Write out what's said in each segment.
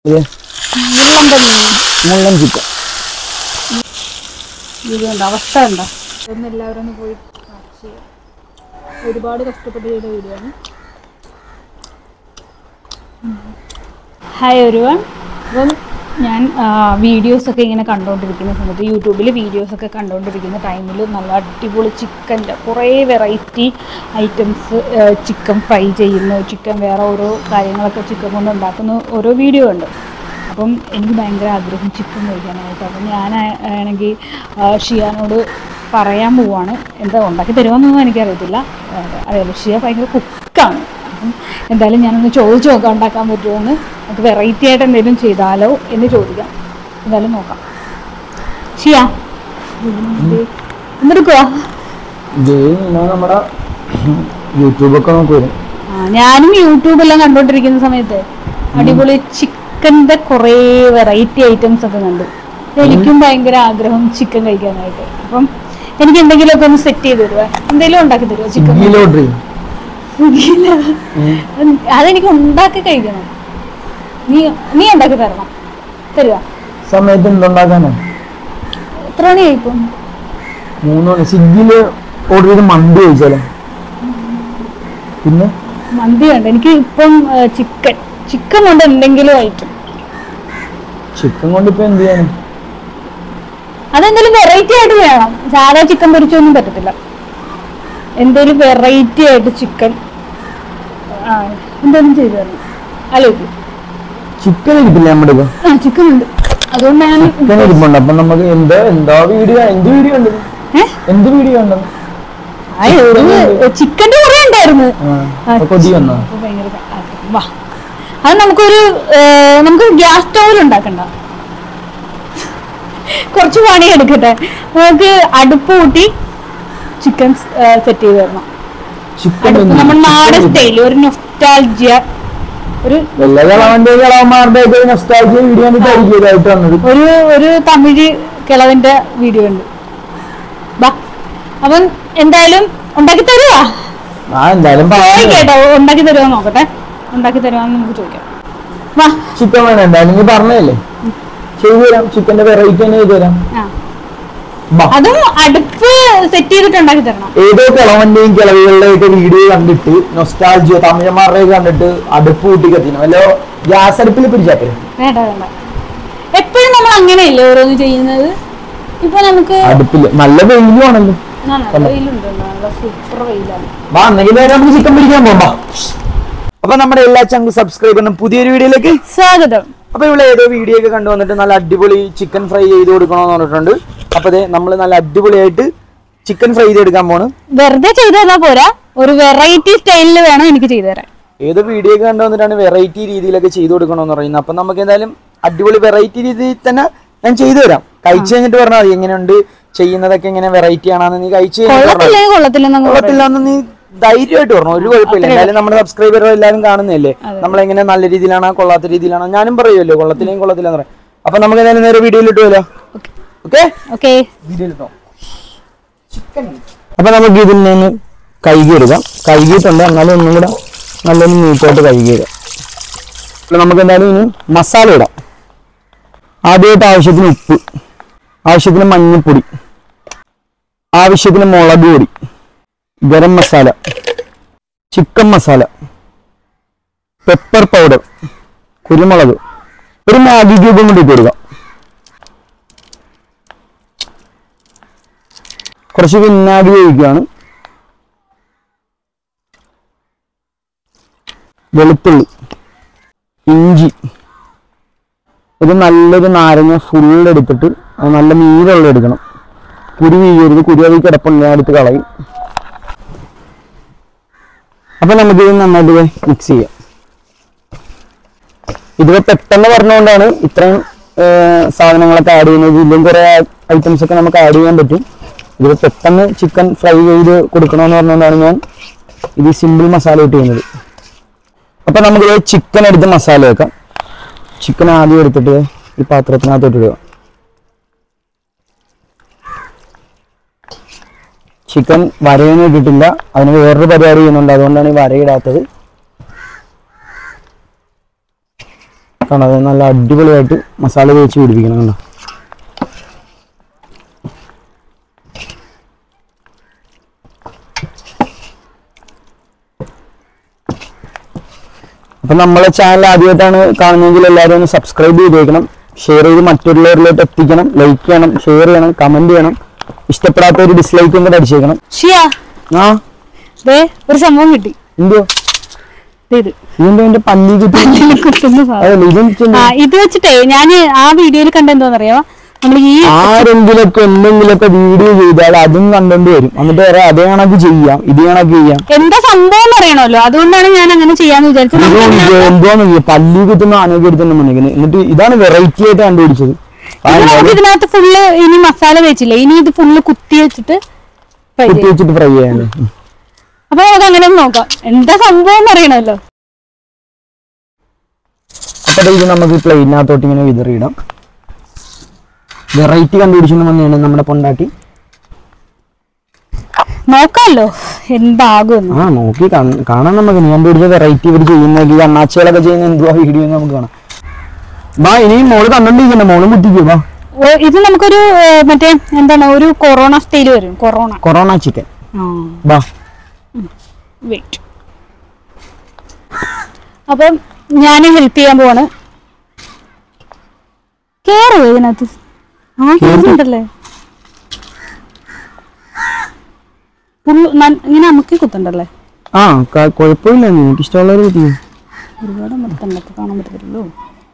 ഇത് മുള്ളന്റെ മീൻ മുള്ളൻ ചിക്കൻ ഇതുണ്ട് അവസ്ഥ ഉണ്ടോ ഇതൊന്നും എല്ലാവരും ഒന്ന് പോയി watch ചെയ്യുക. ഒരുപാട് കഷ്ടപ്പെട്ട് ചെയ്ത വീഡിയോ ആണ് ഹായ് ഒരുവൺ അപ്പം ഞാൻ വീഡിയോസൊക്കെ ഇങ്ങനെ കണ്ടുകൊണ്ടിരിക്കുന്ന സമയത്ത് യൂട്യൂബിൽ വീഡിയോസൊക്കെ കണ്ടുകൊണ്ടിരിക്കുന്ന ടൈമിൽ നല്ല അടിപൊളി ചിക്കൻ്റെ കുറേ വെറൈറ്റി ഐറ്റംസ് ചിക്കൻ ഫ്രൈ ചെയ്യുന്നു ചിക്കൻ വേറെ ഓരോ കാര്യങ്ങളൊക്കെ ചിക്കൻ കൊണ്ട് ഉണ്ടാക്കുന്ന ഓരോ വീഡിയോ ഉണ്ട് അപ്പം എനിക്ക് ഭയങ്കര ആഗ്രഹം ചിക്കൻ കഴിക്കാനായിട്ട് അപ്പം ഞാൻ ആണെങ്കിൽ ഷിയാനോട് പറയാൻ പോവാണ് എന്താ ഉണ്ടാക്കി തരുമോന്നൊന്നും എനിക്കറിയത്തില്ല ആ, അറിയാലോ ഷിയ ഭയങ്കര കുക്കാണ് അപ്പം എന്തായാലും ഞാനൊന്ന് ചോദിച്ചു നോക്കാം ഉണ്ടാക്കാൻ പറ്റുമോയെന്ന് നമുക്ക് വെറൈറ്റി ആയിട്ട് എന്തെങ്കിലും ചെയ്താലോ എന്ന് ചോദിക്കാം എന്തായാലും നോക്കാം ഷിയ എന്തെടുക്കുവാ ഇത് ഞാൻ നമ്മുടെ യൂട്യൂബൊക്കെ നോക്കി വരും ആ, ഞാനും യൂട്യൂബെല്ലാം കണ്ടോണ്ടിരിക്കുന്ന സമയത്ത് അടിപൊളി ചിക്കൻ്റെ കുറേ വെറൈറ്റി ഐറ്റംസ് ഒക്കെ കണ്ടു എനിക്കും ഭയങ്കര ആഗ്രഹം ചിക്കൻ കഴിക്കാനായിട്ട് അപ്പം എനിക്ക് എന്തെങ്കിലുമൊക്കെ ഒന്ന് സെറ്റ് ചെയ്ത് തരുക എന്തെങ്കിലും ഉണ്ടാക്കി തരുമോ ചിക്കൻ സ്വിഗ്ഗിയിൽ ഓർഡർ ചെയ്യും സ്വിഗ്ഗിയില് അതെനിക്ക് ഉണ്ടാക്കി കഴിക്കണം നീ നീ ഉണ്ടാക്കി തരണം തരുക സമയത്ത് എന്തുണ്ടാക്കാനാ എത്ര മണിയായി ഇപ്പം മൂന്ന് മണി സ്വിഗ്ഗിയിൽ ഓർഡർ ചെയ്ത് മന്തി കഴിച്ചാലോ പിന്നെ മന്തി ഉണ്ട് എനിക്ക് ഇപ്പം ചിക്കൻ ചിക്കൻ കൊണ്ട് എന്തെങ്കിലും ഐറ്റം ചിക്കൻ കൊണ്ട് ഇപ്പൊ എന്ത് ചെയ്യാനും അതെന്തെങ്കിലും വെറൈറ്റി ആയിട്ട് വേണം സാധാ ചിക്കൻ പൊരിച്ചൊന്നും പറ്റത്തില്ല എന്തെങ്കിലും വെറൈറ്റി ആയിട്ട് ചിക്കൻ ആ എന്തെങ്കിലും ചെയ്തു തരണം ആലോചിക്കും ചിക്കൻ ഇരിപ്പില്ല നമ്മുടെ ഇപ്പൊ ആ ചിക്കൻ ഉണ്ട് അതുകൊണ്ട് ഞാൻ ചിക്കൻ ഇരിപ്പുണ്ട് അപ്പൊ നമുക്ക് എന്താ എന്താ വീഡിയോ എന്ത് വീഡിയോ ഉണ്ട് ഏ? എന്ത് വീഡിയോ ഉണ്ടത് ആ, ഒരു ചിക്കൻ്റെ കുറേ ഉണ്ടായിരുന്നു ആ അപ്പൊ കൊതി വന്നോ അപ്പൊ ഭയങ്കര ആഗ്രഹം. വാ അത് നമുക്കൊരു ഏ, നമുക്ക് ഗ്യാസ് സ്റ്റൗവിൽ ഉണ്ടാക്കണ്ട കുറച്ച് പണി എടുക്കട്ടെ നമുക്ക് അടുപ്പ് കൂട്ടി ചിക്കൻ സെറ്റ് ചെയ്ത് തരണം ചിക്കൻ അടുപ്പ് നമ്മൾ നാടൻ സ്റ്റൈൽ ഒരു നൊസ്റ്റാൾജിയ ഒരു എല്ലാ കളവന്റെ കളവന്മാരുടെ ഒക്കെ നൊസ്റ്റാൾജിയ വീഡിയോ കണ്ടിട്ടായിരിക്കും ഇതായിട്ട് വന്നത് ഒരു ഒരു തമിഴ് കിളവിന്റെ വീഡിയോ ഉണ്ട് വാ അപ്പം എന്തായാലും ഉണ്ടാക്കി തരുവാ ആ എന്തായാലും ചോദിക്കട്ടെ ഉണ്ടാക്കി തരുമോ നോക്കട്ടെ ഉണ്ടാക്കി തരുവാന്ന് നമുക്ക് ചോദിക്കാം വാ ചിക്കൻ വേണം എന്തായാലും നീ പറഞ്ഞതല്ലേ ചെയ്തു തരാം ചിക്കന്റെ വെറൈറ്റി തന്നെ ചെയ്തു തരാം ആ ബാ. അതും അടുപ്പ് സെറ്റ് ചെയ്തിട്ട് ഉണ്ടാക്കി തരണം ഏതോ കിളവന്റെയും കിളവികളുടെയും ഒക്കെ വീഡിയോ കണ്ടിട്ട് നൊസ്റ്റാൾജിയോ തമിഴന്മാരുടെ കണ്ടിട്ട് അടുപ്പ് കൂട്ടി കത്തിനും വല്ലോ ഗ്യാസ് അടുപ്പിൽ പിടിച്ചാക്കേ വേണ്ട വേണ്ട എപ്പോഴും നമ്മൾ അങ്ങനെയല്ലേ ഓരോന്ന് ചെയ്യുന്നത് ഇപ്പൊ നമുക്ക് അടുപ്പില് നല്ല വെയിലും ആണല്ലോ ആ, നല്ല വെയിലുണ്ട് നല്ല സൂപ്പർ വെയിലാണ് വാ എന്നെങ്കിൽ നേരെ നമുക്ക് ചിക്കൻ പിടിക്കാൻ പോകാം അപ്പൊ നമ്മുടെ എല്ലാ ചങ്ക് സബ്സ്ക്രൈബറിനും പുതിയൊരു വീഡിയോയിലേക്ക് സ്വാഗതം അപ്പൊ ഇവിടെ ഏതോ വീഡിയോ ഒക്കെ കണ്ടു വന്നിട്ട് നല്ല അടിപൊളി ചിക്കൻ ഫ്രൈ ചെയ്ത് കൊടുക്കണമെന്ന് പറഞ്ഞിട്ടുണ്ട് അപ്പൊ അതെ നമ്മൾ നല്ല അടിപൊളിയായിട്ട് ചിക്കൻ ഫ്രൈ ചെയ്തെടുക്കാൻ പോണ് വെറുതെ ചെയ്തു തന്നാ പോരാ ഒരു വെറൈറ്റി സ്റ്റൈലിൽ വേണം എനിക്ക് ചെയ്തു തരാൻ ഏതോ വീഡിയോ ഒക്കെ കണ്ടു വന്നിട്ടാണ് വെറൈറ്റി രീതിയിലൊക്കെ ചെയ്തു കൊടുക്കണമെന്ന് പറയുന്നത് അപ്പൊ നമുക്ക് എന്തായാലും അടിപൊളി വെറൈറ്റി രീതിയിൽ തന്നെ ഞാൻ ചെയ്തു തരാം കഴിച്ചു കഴിഞ്ഞിട്ട് പറഞ്ഞാൽ മതി എങ്ങനെയുണ്ട് ചെയ്യുന്നതൊക്കെ എങ്ങനെ വെറൈറ്റി ആണെന്ന് നീ കഴിച്ചു കഴിഞ്ഞിട്ട് പറഞ്ഞാൽ മതി. കൊള്ളത്തില്ലെങ്കിൽ കൊള്ളത്തില്ലെന്നങ്ങ് പറയും. കുഴപ്പമില്ലാന്ന് നീ ധൈര്യമായിട്ട് പറഞ്ഞു ഒരു കുഴപ്പമില്ല എന്തായാലും നമ്മുടെ സബ്സ്ക്രൈബർ എല്ലാവരും കാണുന്നതല്ലേ നമ്മളെങ്ങനെ നല്ല രീതിയിലാണോ കൊള്ളാത്ത രീതിയിലാണോ ഞാനും പറയുമല്ലോ കൊള്ളത്തില്ലെങ്കിൽ കൊള്ളത്തില്ലെന്ന് പറയും അപ്പൊ നമുക്ക് എന്തായാലും നേരെ വീഡിയോയിൽ ഇട്ടുമല്ലോ ഓക്കെ ഓക്കെ വീഡിയോയിലിട്ടോ അപ്പൊ നമുക്ക് ഇതിൽ നിന്ന് കഴുകി എടുക്കാം കഴുകിയിട്ടുണ്ട് എന്നാലും ഒന്നും കൂടെ നല്ലൊന്ന് നീറ്റായിട്ട് കഴുകി ഇടാം അപ്പോൾ നമുക്ക് എന്തായാലും ഇനി മസാല ഇടാം ആദ്യമായിട്ട് ആവശ്യത്തിന് ഉപ്പ് ആവശ്യത്തിന് മഞ്ഞൾപ്പൊടി ആവശ്യത്തിന് മുളക് പൊടി garam masala chicken masala pepper powder കുരുമുളക് ഒരു മാഗി ക്യൂബും കൂടി ഇട്ട് കൊടുക്കാം കുറച്ച് വിനാഗിരി ഒഴിക്കുകയാണ് വെളുത്തുള്ളി ഇഞ്ചി ഒരു നല്ലൊരു നാരങ്ങ ഫുൾ എടുത്തിട്ട് അത് നല്ല നീരുള്ള എടുക്കണം കുരു വീഴരുത് കുരു അതിൽ കിടപ്പുണ്ട് ഞാൻ എടുത്ത് കളയും അപ്പൊ നമുക്ക് ഇത് നന്നായിട്ട് മിക്സ് ചെയ്യാം ഇതിപ്പോ പെട്ടെന്ന് പറഞ്ഞുകൊണ്ടാണ് ഇത്രയും ആ, സാധനങ്ങളൊക്കെ ആഡ് ചെയ്യുന്നത് ഇതിലും കുറെ ഐറ്റംസ് ഒക്കെ നമുക്ക് ആഡ് ചെയ്യാൻ പറ്റും ഇതിൽ പെട്ടെന്ന് ചിക്കൻ ഫ്രൈ ചെയ്ത് കൊടുക്കണമെന്ന് പറഞ്ഞുകൊണ്ടാണ് ഞാൻ ഇത് സിമ്പിൾ മസാല ഇട്ട് ചെയ്യുന്നത് അപ്പൊ നമുക്ക് ചിക്കൻ എടുത്ത് മസാല വെക്കാം ചിക്കൻ ആദ്യം എടുത്തിട്ട് ഈ പാത്രത്തിനകത്തോട്ട് ഇടുക ചിക്കൻ വരയൊന്നും ഇട്ടിട്ടില്ല അതിന് വേറൊരു പരിപാടി ചെയ്യുന്നുണ്ട് അതുകൊണ്ടാണ് ഈ വരയിടാത്തത് കണ്ടോ അത് നല്ല അടിപൊളിയായിട്ട് മസാല തേച്ച് പിടിപ്പിക്കണം കണ്ടോ അപ്പൊ നമ്മളെ ചാനൽ ആദ്യമായിട്ടാണ് കാണുന്നതെങ്കിൽ എല്ലാവരും ഒന്ന് സബ്സ്ക്രൈബ് ചെയ്തേക്കണം ഷെയർ ചെയ്ത് മറ്റുള്ളവരിലേക്ക് എത്തിക്കണം ലൈക്ക് ചെയ്യണം ഷെയർ ചെയ്യണം കമന്റ് ചെയ്യണം ഇഷ്ടപ്പെടാത്ത ഒരു ഡിസ്ലൈക്കും കൂടെ അടിച്ചേക്കണം ഷിയ ആ ദേ ഒരു സംഭവം കിട്ടി എന്തോ ദേ ഇത് ഇതെന്തോ എന്റെ പല്ലി കിട്ടി ഇതില് കുത്തുന്ന സാധനം അതല്ല ഇതെന്ത് ആ ഇത് വെച്ചിട്ടേ ഞാൻ ആ വീഡിയോയിൽ കണ്ട എന്താണെന്നറിയോ നമ്മൾ ഈ ആരെങ്കിലൊക്കെ എന്തെങ്കിലുമൊക്കെ വീഡിയോ ചെയ്താൽ അതും കണ്ടോണ്ട് വരും എന്നിട്ട് പറയാം അതേ കണക്ക് ചെയ്യാം ഇത് കണക്ക് ചെയ്യാം എന്താ സംഭവം എന്ന് അറിയണമല്ലോ അതുകൊണ്ടാണ് ഞാൻ അങ്ങനെ ചെയ്യാന്ന് വിചാരിച്ചത് ഇത് എന്തോന്ന് പല്ലി കുത്തുന്ന ആനയൊക്കെ എടുത്തുണ്ട് മുന്നിക്കുന്നത് എന്നിട്ട് ഇതാണ് വെറൈറ്റി ആയിട്ട് കണ്ടുപിടിച്ചത് ആ, ഇത് നമുക്ക് ഇതിനകത്ത് ഫുള്ള് ഇനി മസാല വെച്ചില്ലേ ഇനി ഇത് ഫുള്ള് കുത്തി വെച്ചിട്ട് fry കുത്തി ചെയ്യാം. വെച്ചിട്ട് ഫ്രൈ ചെയ്യാണ്ട് അപ്പൊ നമുക്ക് അങ്ങനെ ഒന്ന് നോക്കാം എന്താ സംഭവം എന്ന് അറിയണമല്ലോ അപ്പൊ ദേ ഇത് നമുക്ക് പ്ലെയിനകത്തോട്ട് ഇങ്ങനെ വിതറിയിടാം വെറൈറ്റി കണ്ടുപിടിച്ചെന്ന് വന്നെയാണ് നമ്മുടെ പൊണ്ടാട്ടി നോക്കാമല്ലോ എന്താകുമെന്ന് ആ നോക്കി കാണ്- കാണാൻ നമുക്ക് നീ കണ്ടുപിടിച്ച വെറൈറ്റി ഇവർ ചെയ്യുന്ന ഈ അണ്ണാച്ചികളൊക്കെ ചെയ്യുന്ന എന്തുവാ വീഡിയോ നമുക്ക് കാണാം വാ ഇനിയും മോള് കണ്ടോണ്ടിരിക്കണ്ട മോളും കുത്തിക്കോ വാ ഓ, ഇത് നമുക്കൊരു ഏ, മറ്റേ എന്താണ് ഒരു കൊറോണ സ്റ്റൈൽ വരും കൊറോണ കൊറോണ ചിക്കൻ ആ വാ വെയിറ്റ് അപ്പം ഞാൻ ഹെൽപ്പ് ചെയ്യാൻ പോവാണ് കേറുവോ ഇതിനകത്ത് ആ കേറുന്നുണ്ടല്ലേ ഫുള്ള് നൽ- ഇങ്ങനെ അമുക്കി കുത്തണ്ടല്ലേ ആ ക- കുഴപ്പമില്ല നിനക്ക് ഇഷ്ടമുള്ളവർ കുത്തിക്കോ ഒരുപാട് അമർത്തണ്ട അപ്പൊ കാണാൻ പറ്റത്തില്ലല്ലോ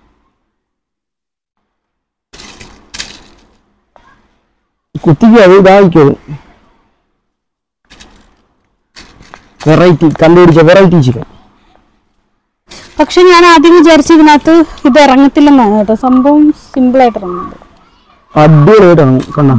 കുത്തിക്കോ അത് ഇതായിക്കോ വെറൈറ്റി കണ്ടുപിടിച്ച വെറൈറ്റി ചിക്കൻ പക്ഷെ ഞാൻ ആദ്യം വിചാരിച്ച ഇതിനകത്ത് ഇത് ഇറങ്ങത്തില്ലെന്നാണ് കേട്ടോ സംഭവം സിമ്പിൾ ആയിട്ട് ഇറങ്ങുന്നുണ്ട് അടിപൊളിയായിട്ടാണ് കണ്ടോ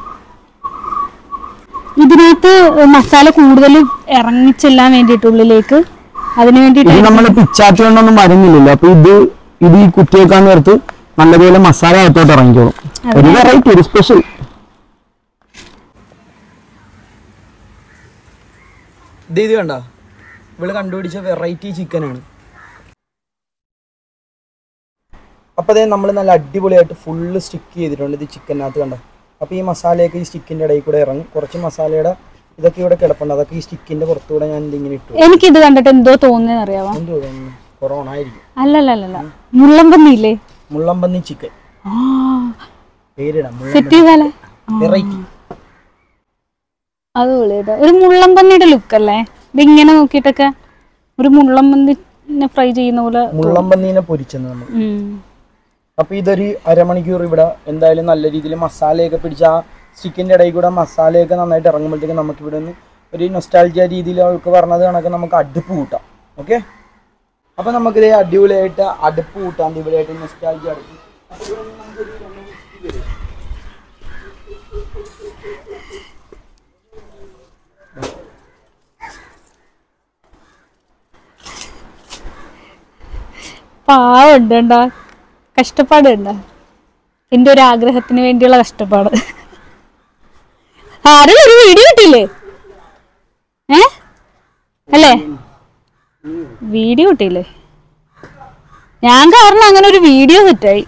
ഇതിനകത്ത് മസാല കൂടുതൽ ഇറങ്ങിച്ചെല്ലാൻ വേണ്ടിയിട്ട് ഉള്ളിലേക്ക് അതിന് ഇത് വേണ്ടിയിട്ട് നമ്മൾ പിച്ചാത്തി കൊണ്ടൊന്നും വരുന്നില്ലല്ലോ അപ്പൊ ഇത് ഇത് ഈ കുത്തിയേക്കാൻ നേരത്ത് നല്ലപോലെ മസാല അകത്തോട്ട് ഇറങ്ങിക്കോളും ഒരു വെറൈറ്റി ഒരു സ്പെഷ്യൽ ഇത് ഇത് കണ്ട ഇവള് കണ്ടുപിടിച്ച വെറൈറ്റി ചിക്കനാണ് അപ്പൊ അതേ നമ്മൾ നല്ല അടിപൊളിയായിട്ട് ഫുള്ള് സ്റ്റിക്ക് ചെയ്തിട്ടുണ്ട് ഇത് ചിക്കനകത്ത് കണ്ട അപ്പൊ ഈ മസാലയൊക്കെ ഈ സ്റ്റിക്കിന്റെ ഇടയിൽ കൂടെ ഇറങ്ങും കുറച്ച് മസാലയുടെ ഇതൊക്കെ ഇവിടെ കിടപ്പുണ്ട് അതൊക്കെ ഈ സ്റ്റിക്കിന്റെ പുറത്തുകൂടെ ഞാൻ ഇതിങ്ങനെ ഇട്ടു എനിക്കിത് കണ്ടിട്ട് എന്തോ തോന്നുന്നതെന്ന് അറിയാവോ എന്ത് തോന്നുന്നു കൊറോണ ആയിരിക്കും അല്ലല്ലല്ല മുള്ളമ്പന്നിയില്ലേ മുള്ളമ്പന്നി ചിക്കൻ ആ പേരിടാം സെറ്റ് ചെയ്താലേ വെറൈറ്റി അത് വിളിയുടെ ഒരു മുള്ളമ്പന്നിയുടെ ലുക്ക് അല്ലേ ഇതിങ്ങനെ നോക്കിയിട്ടൊക്കെ ഒരു മുള്ളമ്പന്നിനെ ഫ്രൈ ചെയ്യുന്ന പോലെ മുള്ളമ്പന്നീനെ പൊരിച്ചെന്ന് നമ്മൾ ഉം. അപ്പൊ ഇതൊരു അരമണിക്കൂർ ഇവിടെ എന്തായാലും നല്ല രീതിയിൽ മസാലയൊക്കെ പിടിച്ച ആ ചിക്കൻ്റെ ഇടയിൽ കൂടെ മസാലയൊക്കെ നന്നായിട്ട് ഇറങ്ങുമ്പോഴത്തേക്ക് നമുക്ക് ഇവിടെ നിന്ന് ഒരു നൊസ്റ്റാൾജിയ രീതിയിൽ അവൾക്ക് പറഞ്ഞത് കണക്ക് നമുക്ക് അടുപ്പ് കൂട്ടാം ഓക്കെ അപ്പൊ നമുക്കിത് അടിപൊളിയായിട്ട് അടുപ്പ് കൂട്ടാം അടിപൊളിയായിട്ട് നൊസ്റ്റാൾജിയ അടുപ്പ് അപ്പൊ ഇവിടെ നിന്ന് നമുക്കൊരു രണ്ട് whiskey വരും. പാവമുണ്ട് കണ്ടാ കഷ്ടപ്പാട് കണ്ടാ എൻ്റെ ഒരു ആഗ്രഹത്തിന് വേണ്ടിയുള്ള കഷ്ടപ്പാട് ആരും ഒരു വീഡിയോ കിട്ടിയില്ലേ ഏ അല്ലേ വീഡിയോ കിട്ടിയില്ലേ ഞാൻ കാരണം അങ്ങനെ ഒരു വീഡിയോ സെറ്റായി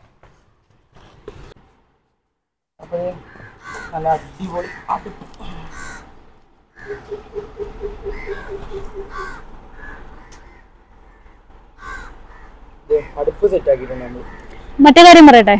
അപ്പൊ നല്ല അടിപൊളി അടുപ്പ് ദേ, അടുപ്പ് സെറ്റ് ആക്കിയിട്ടുണ്ട് നമ്മൾ മറ്റേ കാര്യം പറയട്ടെ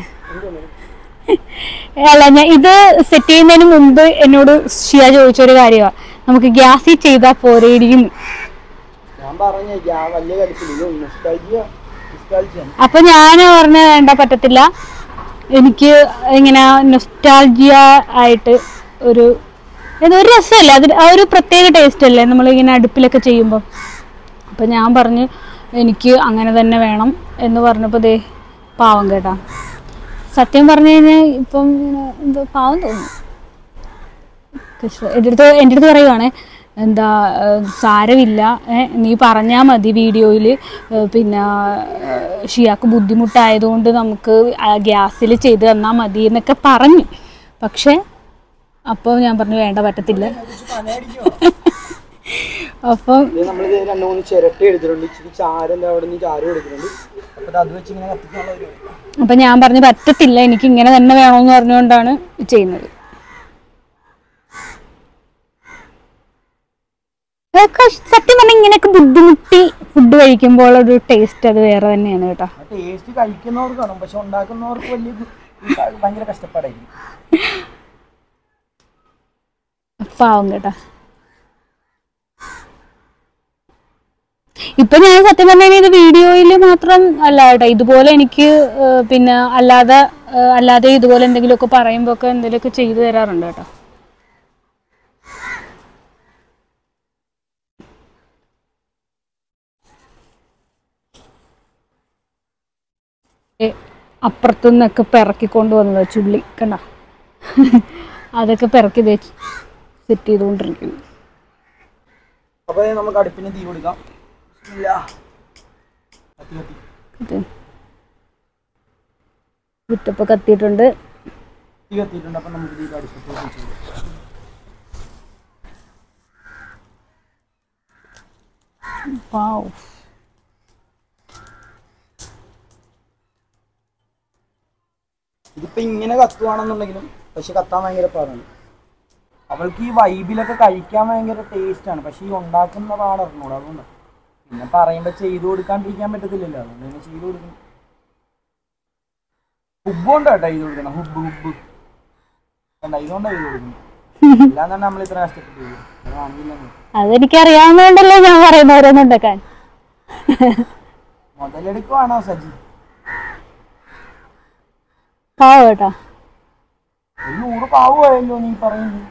അല്ല ഞാൻ ഇത് സെറ്റ് ചെയ്യുന്നതിന് മുമ്പ് എന്നോട് ഷിയ ചോദിച്ചൊരു കാര്യമാണ് നമുക്ക് ഗ്യാസിൽ ചെയ്താൽ പോരേടിക്കുന്നു ഞാൻ പറഞ്ഞ ഞാൻ വലിയ കലിപ്പില്ല ഇത് നൊസ്റ്റാൾജിയ നൊസ്റ്റാൾജിയാണ് അപ്പൊ ഞാൻ പറഞ്ഞ വേണ്ട പറ്റത്തില്ല എനിക്ക് ഇങ്ങനെ നൊസ്റ്റാൾജിയ ആയിട്ട് ഒരു ഇത് ഒരു രസമല്ല അത് ആ ഒരു പ്രത്യേക ടേസ്റ്റ് അല്ലേ നമ്മളിങ്ങനെ അടുപ്പിലൊക്കെ ചെയ്യുമ്പോൾ അപ്പം ഞാൻ പറഞ്ഞു എനിക്ക് അങ്ങനെ തന്നെ വേണം എന്ന് പറഞ്ഞപ്പോൾ ദേ പാവം കേട്ടാ സത്യം പറഞ്ഞു കഴിഞ്ഞാൽ ഇപ്പം ഇങ്ങനെ എന്തോ പാവം തോന്നുന്നു കഷ്ടം. എൻ്റെ അടുത്ത് എൻ്റെ അടുത്ത് പറയുവാണ് എന്താ ഏഹ്, സാരമില്ല ഏഹ്, നീ പറഞ്ഞാൽ മതി വീഡിയോയിൽ പിന്നെ ഏഹ്, ഷിയാക്ക് ബുദ്ധിമുട്ടായതുകൊണ്ട് നമുക്ക് ഗ്യാസിൽ ചെയ്ത് തന്നാൽ മതി എന്നൊക്കെ പറഞ്ഞു പക്ഷേ അപ്പോൾ ഞാൻ പറഞ്ഞു വേണ്ട പറ്റത്തില്ല അപ്പം നമ്മൾ രണ്ട് മൂന്ന് ചിരട്ട എടുത്തിട്ടുണ്ട് ഇച്ചിരി ചാരം ദേ അവിടെ നിന്ന് ചാരം എടുത്തിട്ടുണ്ട് അപ്പൊ ഇത് അത് വെച്ച് ഇങ്ങനെ കത്തിക്കാനുള്ള ഒരു അപ്പൊ ഞാൻ പറഞ്ഞു പറ്റത്തില്ല എനിക്ക് ഇങ്ങനെ തന്നെ വേണമെന്ന് പറഞ്ഞുകൊണ്ടാണ് ചെയ്യുന്നത് അതൊക്കെ സത്യം പറഞ്ഞാൽ ഇങ്ങനെയൊക്കെ ബുദ്ധിമുട്ടി ഫുഡ് കഴിക്കുമ്പോൾ ഒരു ടേസ്റ്റ് അത് വേറെ തന്നെയാണ് കേട്ടോ ടേസ്റ്റ് കഴിക്കുന്നവർക്ക് കാണും പക്ഷെ ഉണ്ടാക്കുന്നവർക്ക് വലിയ ഇത് ഭയങ്കര കഷ്ടപ്പാടായിരിക്കും പാവം കേട്ടോ ഇപ്പൊ ഞാൻ സത്യം പറഞ്ഞാൽ ഇത് വീഡിയോയിൽ മാത്രം അല്ല കേട്ടോ ഇതുപോലെ എനിക്ക് ഏർ, പിന്നെ അല്ലാതെ ഏർ, അല്ലാതെ ഇതുപോലെ എന്തെങ്കിലുമൊക്കെ പറയുമ്പോൾ ഒക്കെ എന്തെങ്കിലുമൊക്കെ ചെയ്തു തരാറുണ്ട് കേട്ടോ ഏ, അപ്പുറത്തു നിന്നൊക്കെ പിറക്കിക്കൊണ്ട് വന്നത് ചുള്ളി കണ്ട അതൊക്കെ പിറക്കി സെറ്റ് ചെയ്തുകൊണ്ടിരിക്കുന്നു അപ്പൊ ദേ നമുക്ക് അടുപ്പിന് തീ കൊടുക്കാം ബിസ്മില്ലാ. കത്തി കത്തി ഇത് വിട്ടപ്പോൾ കത്തിയിട്ടുണ്ട് തീ കത്തിയിട്ടുണ്ട് അപ്പൊ നമുക്ക് തീ അടുപ്പത്ത് വെച്ച് കൊടുക്കാം വാവ് ഇതിപ്പോ ഇങ്ങനെ കത്തുവാണെന്നുണ്ടെങ്കിലും പക്ഷെ കത്താൻ ഭയങ്കര പാടാണ് അവൾക്ക് ഈ വൈബിലൊക്കെ കഴിക്കാൻ ഭയങ്കര ടേസ്റ്റ് ആണ് പക്ഷെ ഈ ഉണ്ടാക്കുന്ന പാട് അറിഞ്ഞൂടാ അതുകൊണ്ട് പിന്നെ പറയുമ്പോ ചെയ്തു കൊടുക്കാണ്ടിരിക്കാൻ പറ്റത്തില്ലല്ലോ അതുകൊണ്ട് പിന്നെ ചെയ്തു കൊടുക്കണം ഹുബ് കൊണ്ടാ കേട്ടോ ചെയ്ത് കൊടുക്കണം ഹുബ് ഹുബ് കണ്ട ഇതുകൊണ്ടാ ചെയ്ത് കൊടുക്കുന്നത് അല്ലാതെ നമ്മൾ ഇത്ര കഷ്ടപ്പെട്ട് ചെയ്തു അത് കാണില്ല അതെനിക്കറിയാവുന്നതുകൊണ്ടല്ലേ ഞാൻ പറയുന്ന ഓരോന്നുണ്ടാക്കാൻ മുതലെടുക്കുവാണോ സജി പാവ കേട്ടോ ഒരു നൂറ് പാവുമായല്ലോ നീ പറയുന്നത്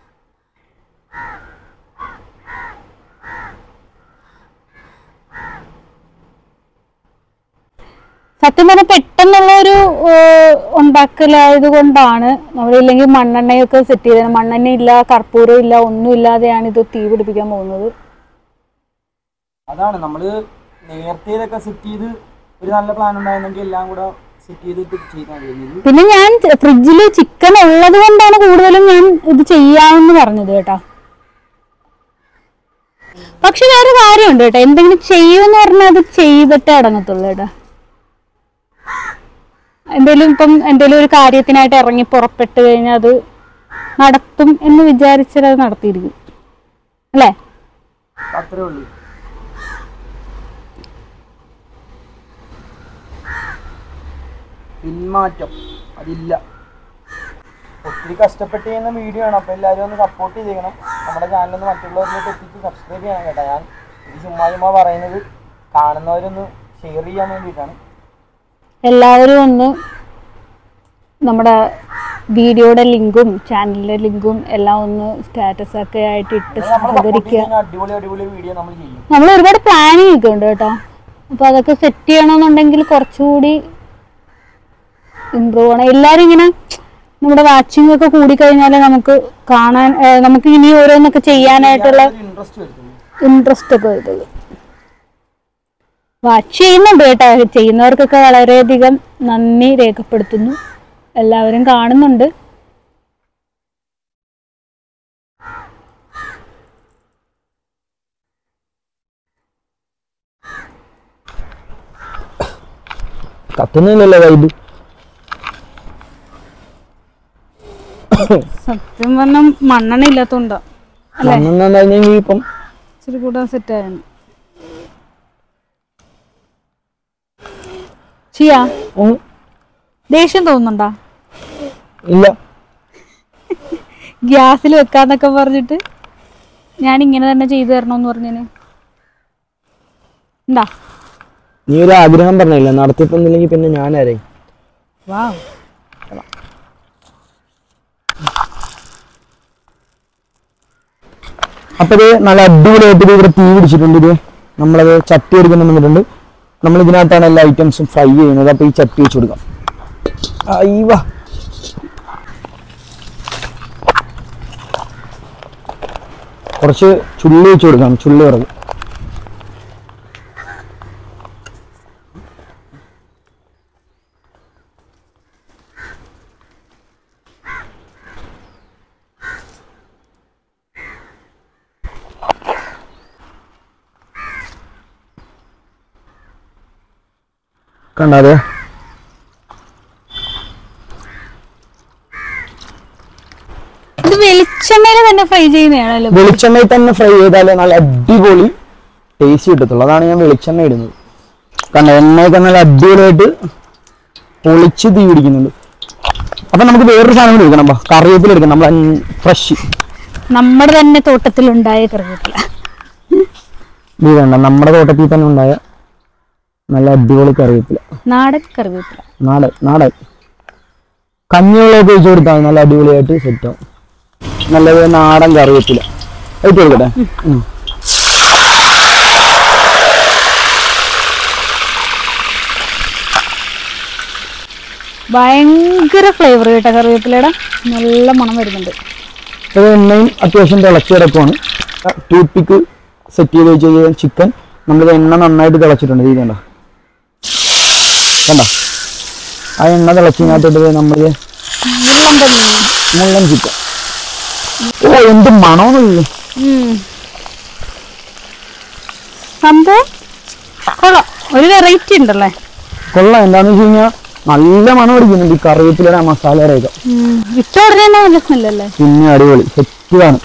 സത്യം പറഞ്ഞാൽ പെട്ടെന്നുള്ള ഒരു ഉണ്ടാക്കലായത് കൊണ്ടാണ് നമ്മളില്ലെങ്കിൽ മണ്ണെണ്ണയൊക്കെ സെറ്റ് ചെയ്തത് മണ്ണെണ്ണ ഇല്ല കർപ്പൂരം ഇല്ല ഒന്നും ഇല്ലാതെയാണ് ഇത് തീ പിടിപ്പിക്കാൻ പോകുന്നത് അതാണ് നമ്മള് നേരത്തെ ഇതൊക്കെ സെറ്റ് ചെയ്ത് ഒരു നല്ല പ്ലാൻ ഉണ്ടായിരുന്നെങ്കിൽ എല്ലാം കൂടെ സെറ്റ് ചെയ്തിട്ട് ചെയ്താൽ മതി ഇത് പിന്നെ ഞാൻ ഫ്രിഡ്ജിൽ ചിക്കൻ ഉള്ളത് കൊണ്ടാണ് കൂടുതലും ഞാൻ ഇത് ചെയ്യാമെന്ന് പറഞ്ഞത് കേട്ടോ പക്ഷെ വേറെ കാര്യമുണ്ട് കേട്ടോ എന്തെങ്കിലും ചെയ്യുമെന്ന് പറഞ്ഞാൽ അത് ചെയ്തിട്ടേ അടങ്ങത്തുള്ളൂ കേട്ടോ എന്തെങ്കിലും ഇപ്പം എന്തെങ്കിലും ഒരു കാര്യത്തിനായിട്ട് ഇറങ്ങി പുറപ്പെട്ട് കഴിഞ്ഞാൽ അത് നടത്തും എന്ന് വിചാരിച്ചാൽ അത് നടത്തിയിരിക്കും അല്ലേ അത്രേ ഉള്ളൂ പിന്മാറ്റം അതില്ല ഒത്തിരി കഷ്ടപ്പെട്ട് ചെയ്യുന്ന വീഡിയോ ആണ് അപ്പോൾ എല്ലാവരും ഒന്ന് സപ്പോർട്ട് ചെയ്തേക്കണം നമ്മുടെ ചാനലൊന്ന് മറ്റുള്ളവരിലേക്ക് എത്തിച്ച് സബ്സ്ക്രൈബ് ചെയ്യണം കേട്ടോ ഞാൻ ഇത് ചുമ്മാ ചുമ്മാ പറയുന്നത് കാണുന്നവരൊന്ന് ഷെയർ ചെയ്യാൻ വേണ്ടിയിട്ടാണ് എല്ലാവരും ഒന്ന് നമ്മുടെ വീഡിയോയുടെ ലിങ്കും ചാനലിന്റെ ലിങ്കും എല്ലാം ഒന്ന് സ്റ്റാറ്റസ് ഒക്കെ ആയിട്ട് ഇട്ട് നമ്മൾ സപ്പോർട്ട് സഹകരിക്കുക ചെയ്യുന്ന അടിപൊളി അടിപൊളി വീഡിയോ നമ്മൾ ചെയ്യും നമ്മൾ ഒരുപാട് പ്ലാനിങ് ഒക്കെ ഉണ്ട് കേട്ടോ അപ്പൊ അതൊക്കെ സെറ്റ് ചെയ്യണമെന്നുണ്ടെങ്കിൽ കുറച്ചുകൂടി ഇമ്പ്രൂവ് ചെയ്യണം എല്ലാവരും ഇങ്ങനെ നമ്മുടെ വാച്ചിങ് ഒക്കെ കൂടിക്കഴിഞ്ഞാൽ നമുക്ക് കാണാൻ ഏർ നമുക്ക് ഇനി ഓരോന്നൊക്കെ ചെയ്യാനായിട്ടുള്ള ഇൻട്രസ്റ്റ് വരുത്തുള്ളൂ ഇൻട്രസ്റ്റ് ഒക്കെ വരുള്ളൂ വാച്ച് ചെയ്യുന്നുണ്ട് കേട്ടോ ചെയ്യുന്നവർക്കൊക്കെ വളരെയധികം നന്ദി രേഖപ്പെടുത്തുന്നു എല്ലാവരും കാണുന്നുണ്ട് കത്തുന്നില്ലല്ലോ വൈബ് സത്യം പറഞ്ഞാൽ മണ്ണെണ്ണ ഇല്ലാത്തോണ്ടാ അല്ലേ മണ്ണെണ്ണ ഇപ്പം ഇച്ചിരി കൂടെ സെറ്റ് ആയിരുന്നു ചെയ്യാ ഉം, ദേഷ്യം തോന്നുന്നുണ്ടാ ഇല്ല ഗ്യാസിൽ വെക്കാന്നൊക്കെ പറഞ്ഞിട്ട് ഞാൻ ഇങ്ങനെ തന്നെ ചെയ്തു തരണമെന്ന് പറഞ്ഞതിന് എന്താ നീ ഒരു ആഗ്രഹം പറഞ്ഞില്ല നടത്തിപ്പൊന്നില്ലെങ്കിൽ പിന്നെ ഞാനാരേ വാ അപ്പൊ ഇത് നല്ല അടിപൊളിയായിട്ട് ഇത് ഇവിടെ തീ പിടിച്ചിട്ടുണ്ട് ഇത് നമ്മളത് ചട്ടി എടുക്കുന്ന വന്നിട്ടുണ്ട് നമ്മൾ ഇതിനകത്താണ് എല്ലാ ഐറ്റംസും ഫ്രൈ ചെയ്യുന്നത് അപ്പൊ ഈ ചട്ടി വെച്ച് കൊടുക്കാം അയ്യവ കുറച്ച് ചുള്ളി വെച്ച് കൊടുക്കാം ചുള്ളി വിറക് കണ്ടാതെ ഇത് വെളിച്ചെണ്ണയിൽ തന്നെ ഫ്രൈ ചെയ്യുന്നതാണല്ലോ വെളിച്ചെണ്ണയിൽ തന്നെ ഫ്രൈ ചെയ്താലേ നല്ല അടിപൊളി ടേസ്റ്റ് കിട്ടത്തുള്ളൂ അതാണ് ഞാൻ വെളിച്ചെണ്ണ ഇടുന്നത് കണ്ട എണ്ണയൊക്കെ നല്ല അടിപൊളിയായിട്ട് പൊളിച്ച് തീ പിടിക്കുന്നുണ്ട് അപ്പൊ നമുക്ക് വേറൊരു സാധനം കൂടി എടുക്കണം ബാ. കറിവേപ്പില എടുക്കണം നമ്മൾ ഫ്രഷ് നമ്മുടെ തന്നെ തോട്ടത്തിലുണ്ടായ കറിവേപ്പില ഇത് വേണ്ട നമ്മുടെ തോട്ടത്തിൽ തന്നെ ഉണ്ടായ നല്ല അടിപൊളി കറിവേപ്പില നാടൻ കറിവേപ്പില നാടൻ നാടൻ കഞ്ഞിവെള്ളമൊക്കെ ഒഴിച്ചു കൊടുത്താൽ നല്ല അടിപൊളിയായിട്ട് സെറ്റ് ആവും നല്ലത് നാടൻ കറിവേപ്പില ഒഴിച്ചു കൊടുക്കട്ടെ ഉം. ഭയങ്കര ഫ്ലേവർ കേട്ടോ കറിവേപ്പിലയുടെ നല്ല മണം വരുന്നുണ്ട് ഇത് എണ്ണയും അത്യാവശ്യം തിളച്ച് കിടക്കുവാണ് ടൂത്ത് പിക്ക് സെറ്റ് ചെയ്ത് വെച്ച് കഴിഞ്ഞാൽ ചിക്കൻ നമ്മളിത് എണ്ണ നന്നായിട്ട് തിളച്ചിട്ടുണ്ട് ഇത് കണ്ട കണ്ട ആ എണ്ണ തിളച്ചിനകത്തോട്ട് നമ്മൾ ഉരുളന്റെ മീൻ മുള്ളൻ ചിക്കൻ ഓ എന്ത് മണമെന്നുള്ളൂ ഉം. സംഭവം കൊള്ളാം ഒരു വെറൈറ്റി ഉണ്ടല്ലേ കൊള്ളാം എന്താന്ന് വെച്ച് കഴിഞ്ഞാൽ നല്ല മണം അടിക്കുന്നുണ്ട് ഈ കറിവേപ്പിലയുടെ ആ മസാലയുടെയൊക്കെ ഉം. ഇട്ട ഉടനെ തന്നെ നല്ല സ്മെല്ലല്ലേ പിന്നെ അടിപൊളി സെറ്റാണ്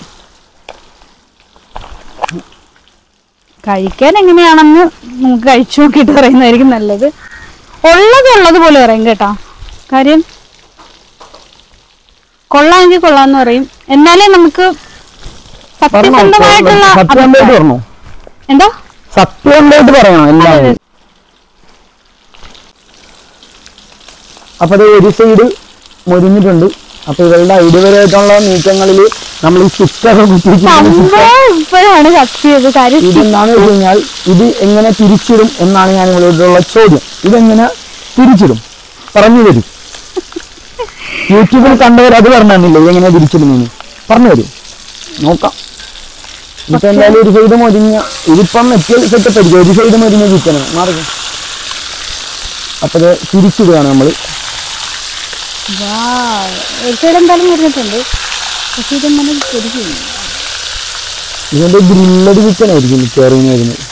കഴിക്കാൻ എങ്ങനെയാണെന്ന് നമുക്ക് കഴിച്ചു നോക്കിയിട്ട് പറയുന്നതായിരിക്കും നല്ലത് ഉള്ളത് ഉള്ളത് പോലെ പറയും കേട്ടോ കാര്യം കൊള്ളാമെങ്കിൽ കൊള്ളാന്ന് പറയും എന്നാലേ നമുക്ക് സത്യസന്ധമായിട്ടുള്ള സത്യമായിട്ട് അഭിപ്രായം- പറഞ്ഞോ എന്തോ സത്യമായിട്ട് പറയണം എല്ലാവരും അപ്പൊ അത് ഒരു സൈഡ് മുരിഞ്ഞിട്ടുണ്ട് അപ്പൊ ഇവരുടെ ഇതുവരെയായിട്ടുള്ള നീക്കങ്ങളിൽ നമ്മൾ ഈ ചിക്കൻ സംഭവം ഇപ്പോഴാണ് സത്യത് കാര്യം ഇതെന്താണെന്ന് വെച്ച് കഴിഞ്ഞാൽ ഇത് എങ്ങനെ തിരിച്ചിടും എന്നാണ് ഞാൻ ഇവരോടുള്ള ചോദ്യം ഇതെങ്ങനെ തിരിച്ചിടും പറഞ്ഞു തരും യൂട്യൂബിൽ കണ്ടവർ അത് പറഞ്ഞു തന്നില്ല ഇതെങ്ങനെ തിരിച്ചിടുന്നു പറഞ്ഞു തരും നോക്കാം ഇപ്പൊ എന്തായാലും ഒരു സൈഡ് മൊരിഞ്ഞ ഇതിപ്പം മറ്റേ സെറ്റപ്പ് ആയിരിക്കും ഒരു സൈഡ് മൊരിഞ്ഞ ചിക്കനാണ് മാറി അപ്പൊ ഇത് തിരിച്ചിടുകയാണ് നമ്മള് ഒരു സൈഡ് എന്തായാലും വരുന്നിട്ടുണ്ട് പക്ഷെ ഇത് നമ്മൾ ശരിക്കും ഇതിന്റെ ഗ്രില്ലഡ് ചിക്കൻ ആയിരിക്കും മിക്കവാറും ഇനി വരുന്നത്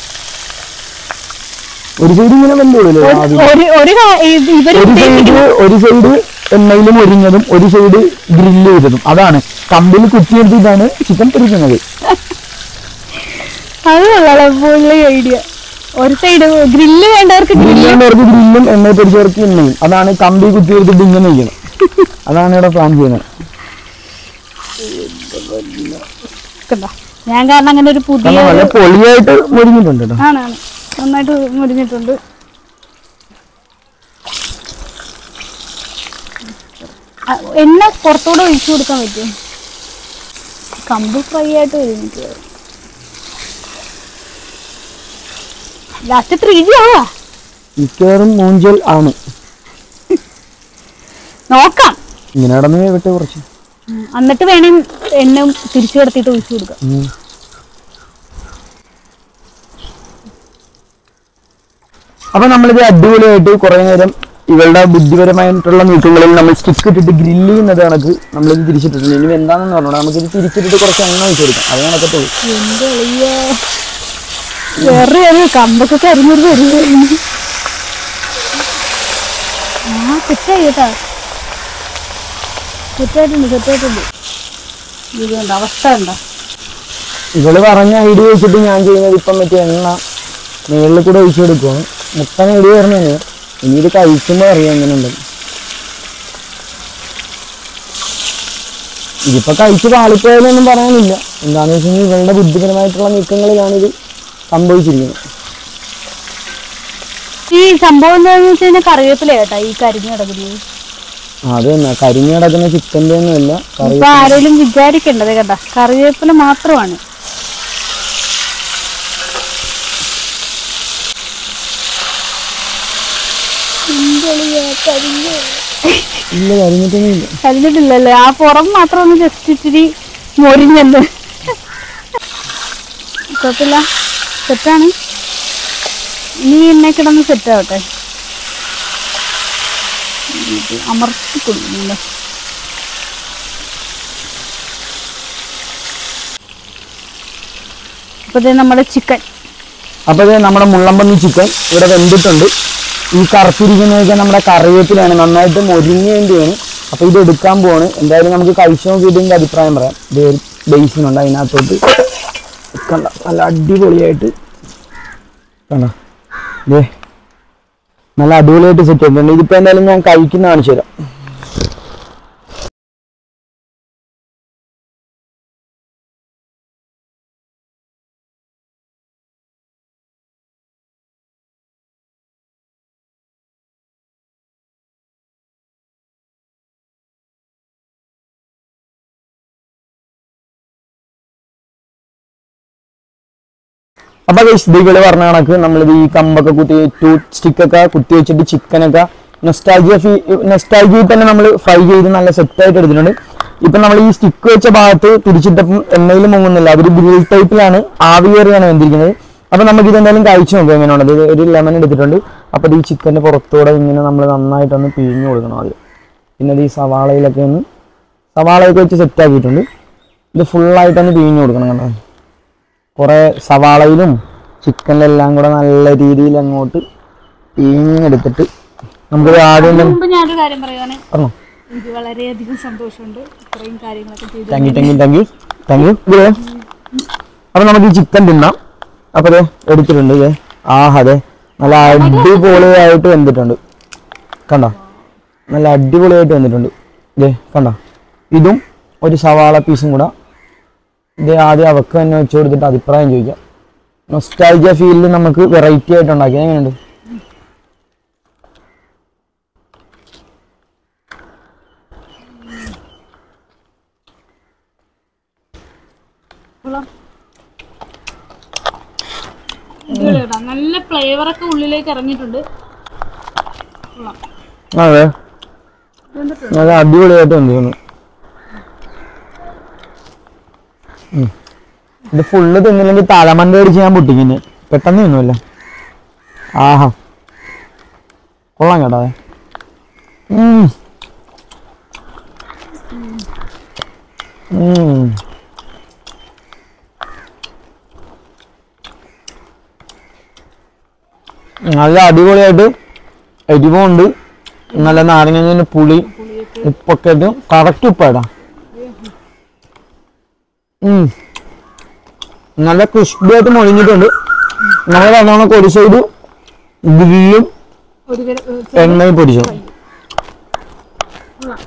ഒരു സൈഡ് ഇങ്ങനെ വെല്ലുള്ളൂ ആദ്യം ഒരു ഒരു കാ- ഇത് ഇവര് ഒരു സൈഡ് ഒരു സൈഡ് എണ്ണയിൽ മൊരിഞ്ഞതും ഒരു സൈഡ് ഗ്രില്ല് ചെയ്തതും അതാണ് കമ്പിൽ കുത്തിയെടുത്തിട്ടാണ് ചിക്കൻ പൊരിക്കുന്നത് അത് കൊള്ളാം പുള്ളി ഐഡിയ ഒരു സൈഡ് ഗ്രില്ല് വേണ്ടവർക്ക് ഗ്രില്ല് ഗ്രില്ലുള്ളവർക്ക് ഗ്രില്ലും എണ്ണയിൽ പൊരിച്ചവർക്ക് എണ്ണയും അതാണ് കമ്പി കുത്തിയെടുത്തിട്ട് ഇങ്ങനെ ചെയ്യണം അതാണ് ഇവിടെ പ്ലാൻ ചെയ്യുന്നത് കണ്ടോ ഞാൻ കാരണം അങ്ങനെ ഒരു പുതിയ കാരണം നല്ല പൊളിയായിട്ട് മൊരിഞ്ഞിട്ടുണ്ട് കേട്ടോ ആണാണ് നന്നായിട്ട് മുരിഞ്ഞിട്ടുണ്ട് ആ, എണ്ണ പുറത്തോടെ ഒഴിച്ചു കൊടുക്കാൻ പറ്റും കമ്പ് ഫ്രൈ ആയിട്ട് വരും എനിക്ക് ലാസ്റ്റ് ത്രീ ജി ആവാ മിക്കവാറും മൂഞ്ചൽ ആണ് നോക്കാം ഇങ്ങനെ കിടന്ന് വിട്ട് കുറച്ച് ഉം, എന്നിട്ട് വേണം എണ്ണ തിരിച്ചു കിടത്തിയിട്ട് ഒഴിച്ചു കൊടുക്കാം ഉം. അപ്പൊ നമ്മളിത് അടിപൊളിയായിട്ട് കുറെ നേരം ഇവളുടെ ബുദ്ധിപരമായിട്ടുള്ള നീക്കങ്ങളിൽ നമ്മൾ സ്റ്റിക്ക് ഇട്ടിട്ട് ഗ്രില്ല് ചെയ്യുന്നത് കണക്ക് നമ്മളിത് തിരിച്ചിട്ടിട്ടുണ്ട് ഇനി എന്താണെന്ന് പറഞ്ഞോളാം നമുക്കിത് തിരിച്ചിട്ടിട്ട് കുറച്ച് എണ്ണ ഒഴിച്ചു കൊടുക്കാം അത് കണക്കത്തുള്ളൂ എന്റെ അളിയാ. വേറെ ഒരു കമ്പൊക്കെ കരിഞ്ഞൊരു വരുന്നു ആ സെറ്റായി കേട്ടാ സെറ്റായിട്ടുണ്ട് സെറ്റായിട്ടുണ്ട് ഇതുണ്ട് അവസ്ഥ ഉണ്ടോ ഇവള് പറഞ്ഞ ഐഡിയ വെച്ചിട്ട് ഞാൻ ചെയ്യുന്നത് ഇപ്പം മറ്റേ എണ്ണ മേളിൽ കൂടെ ഒഴിച്ചു കൊടുക്കുവാണ് മുട്ട ഐഡിയ പറഞ്ഞത് ഇനി ഇത് കഴിക്കുമ്പോൾ അറിയാം എങ്ങനെയുണ്ട് ഇതിപ്പോ കഴിച്ച് പാളിപ്പോയാലൊന്നും പറയാനില്ല എന്താണെന്ന് വെച്ച് കഴിഞ്ഞാൽ ഇവളുടെ ബുദ്ധിപരമായിട്ടുള്ള നീക്കങ്ങളിലാണ് ഇത് സംഭവിച്ചിരിക്കുന്നത് ഈ സംഭവം എന്താണെന്ന് വെച്ച് കഴിഞ്ഞാൽ കറിവേപ്പില കേട്ടാ ഈ കരിഞ്ഞ് കിടക്കുന്നത് അത് തന്നെ കരിഞ്ഞു കിടക്കുന്ന ചിക്കൻ്റെ ഒന്നുമല്ല കറി ഇപ്പൊ ആരെങ്കിലും വിചാരിക്കേണ്ടത് കേട്ടാ കറിവേപ്പില മാത്രമാണ് എന്റെ അളിയാ, കരിഞ്ഞ്. ഇല്ല കരിഞ്ഞിട്ടൊന്നും ഇല്ല കരിഞ്ഞിട്ടില്ലല്ലേ ആ പുറം മാത്രം ഒന്ന് ജസ്റ്റ് ഇച്ചിരി മൊരിഞ്ഞല്ലേ കുഴപ്പമില്ല സെറ്റാണ് ഇനി എന്നെ കിടന്ന് സെറ്റ് ആവട്ടെ ഇത് അമർത്തി കൊടുക്കുന്നുണ്ട് അപ്പൊ ഇത് നമ്മുടെ ചിക്കൻ അപ്പോൾ ഇത് നമ്മുടെ മുള്ളമ്പന്നി ചിക്കൻ ഇവിടെ വെന്തിട്ടുണ്ട് ഈ കറുത്തിരിക്കുന്നതൊക്കെ നമ്മുടെ കറിവേപ്പിലാണ് നന്നായിട്ട് മൊരിഞ്ഞേണ്ടിയാണ് അപ്പോൾ ഇത് എടുക്കാൻ പോവാണ് എന്തായാലും നമുക്ക് കഴിച്ചു നോക്കിയിട്ട് ഇതിൻ്റെ അഭിപ്രായം പറയാം ഇത് ഒരു ബേസിനുണ്ട് അതിനകത്തോട്ട് കണ്ട നല്ല അടിപൊളിയായിട്ട് കണ്ട ദേ നല്ല അടിപൊളിയായിട്ട് സെറ്റ് ചെയ്തിട്ടുണ്ട് ഇതിപ്പോൾ എന്തായാലും ഞാൻ കഴിക്കുന്ന കാണിച്ചു തരാം അപ്പൊ ഇതികള് പറഞ്ഞ കണക്ക് നമ്മളിത് ഈ കമ്പൊക്കെ കുത്തി ടൂ സ്റ്റിക്കൊക്കെ കുത്തി വെച്ചിട്ട് ചിക്കനൊക്കെ നെസ്റ്റാൾജിയ ഫീ നെസ്റ്റാൾജിയിൽ തന്നെ നമ്മൾ ഫ്രൈ ചെയ്ത് നല്ല സെറ്റായിട്ട് എടുത്തിട്ടുണ്ട് ഇപ്പൊ നമ്മൾ ഈ സ്റ്റിക്ക് വെച്ച ഭാഗത്ത് തിരിച്ചിട്ടപ്പം എണ്ണയിൽ മുങ്ങുന്നില്ല അതൊരു ഗ്രിൽ ടൈപ്പിലാണ് ആവി കയറിയാണ് വന്നിരിക്കുന്നത് അപ്പൊ നമുക്ക് ഇത് എന്തായാലും കഴിച്ചു നോക്കാം എങ്ങനെയാണത് ഇത് ഒരു ലെമൺ എടുത്തിട്ടുണ്ട് അപ്പൊ ഇത് ഈ ചിക്കന്റെ പുറത്തൂടെ ഇങ്ങനെ നമ്മൾ നന്നായിട്ടൊന്ന് പിഴിഞ്ഞു കൊടുക്കണം ആദ്യം പിന്നെ ഇത് ഈ സവാളയിലൊക്കെ ഒന്ന് സവാളയൊക്കെ വെച്ച് സെറ്റ് ആക്കിയിട്ടുണ്ട് ഇത് ഫുള്ളായിട്ടൊന്ന് പിഴിഞ്ഞു കൊടുക്കണം കണ്ടോ കുറേ സവാളയിലും ചിക്കനിലെല്ലാം കൂടെ നല്ല രീതിയിൽ അങ്ങോട്ട് പിഴിഞ്ഞെടുത്തിട്ട് നമുക്ക് ആദ്യം തന്നെ മുമ്പ് ഞാനൊരു കാര്യം പറയുവാണ് പറഞ്ഞോ എനിക്ക് വളരെയധികം സന്തോഷമുണ്ട് ഇത്രയും കാര്യങ്ങളൊക്കെ ചെയ്തു thank you thank you thank you thank you ഇതേ അപ്പൊ നമുക്ക് ഈ ചിക്കൻ തിന്നാം അപ്പൊ അതെ എടുത്തിട്ടുണ്ട് ഇതേ ആഹ് അതെ നല്ല അടിപൊളിയായിട്ട് വെന്തിട്ടുണ്ട് കണ്ടോ നല്ല അടിപൊളിയായിട്ട് വെന്തിട്ടുണ്ട് ഇതേ കണ്ടോ ഇതും ഒരു സവാള പീസും കൂടെ ഇത് ആദ്യം അവക്ക് തന്നെ വെച്ച് കൊടുത്തിട്ട് അഭിപ്രായം ചോദിക്കാം നൊസ്റ്റാൾജിയ ഫീലിൽ നമുക്ക് വെറൈറ്റി ആയിട്ട് ഉണ്ടാക്കിയത് എങ്ങനെയുണ്ട് കൊള്ളാം. അടിപൊളി കേട്ടോ. നല്ല ഫ്ലേവറൊക്കെ ഉള്ളിലേക്ക് ഇറങ്ങിയിട്ടുണ്ട് കൊള്ളാം. അതെ വെന്തിട്ടുണ്ട്. നല്ല അടിപൊളിയായിട്ട് വെന്തിരുന്നു ഉം. ഇത് ഫുള്ള് തിന്നില്ലെങ്കിൽ തലമണ്ട അടിച്ച് ഞാൻ പൊട്ടിക്കുന്നു പെട്ടെന്ന് തിന്നുമല്ലേ ആഹാ കൊള്ളാം കേട്ടോ അതെ ഉം. ഉം. നല്ല അടിപൊളിയായിട്ട് എരിവുണ്ട് നല്ല നാരങ്ങ പുളി ഉപ്പൊക്കെ ഇട്ട് കറക്റ്റ് ഉപ്പായിടാം ഉം. നല്ല ക്രിസ്പി ആയിട്ട് മൊഴിഞ്ഞിട്ടുണ്ട് നമ്മൾ പറഞ്ഞ ഒരു സൈഡ് ഗ്രില്ലും ഒരു കര- ഏ, എണ്ണയും പൊരിച്ചു കൊള്ളാം.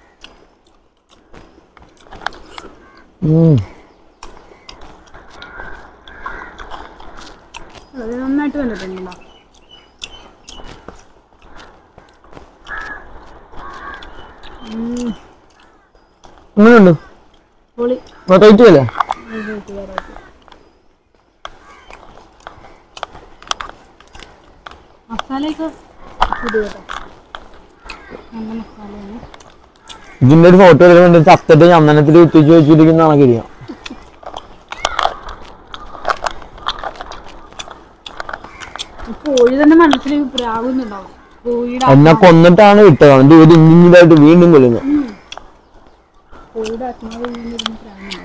ഉം. അത് നന്നായിട്ട് വന്നിട്ടുണ്ടോ എങ്ങനെയുണ്ട് പൊളി വെറൈറ്റി അല്ലേ വെറൈറ്റി വെറൈറ്റി മസാലയൊക്കെ ഇത് കേട്ടോ നല്ല മസാലയാണ് ഇതിന്റെ ഒരു ഫോട്ടോ എടുക്കാൻ വേണ്ടി ചത്തിട്ട് ചന്ദനത്തിൽ കുത്തിച്ച് വെച്ചിരിക്കുന്ന കണക്കിരിക്കാം ഈ കോഴി തന്നെ മനസ്സിൽ പ്രാകുന്നുണ്ടാവും കോഴിയുടെ എന്നെ കൊന്നിട്ടാണ് വിട്ടത് എന്നിട്ട് ഒരു ഇഞ്ചിഞ്ചായിട്ട് വീണ്ടും കൊല്ലുന്നു കോഴിയുടെ ആത്മാവ് ഇങ്ങനെ ഇരുന്ന് പ്രാകുന്നുണ്ടാവും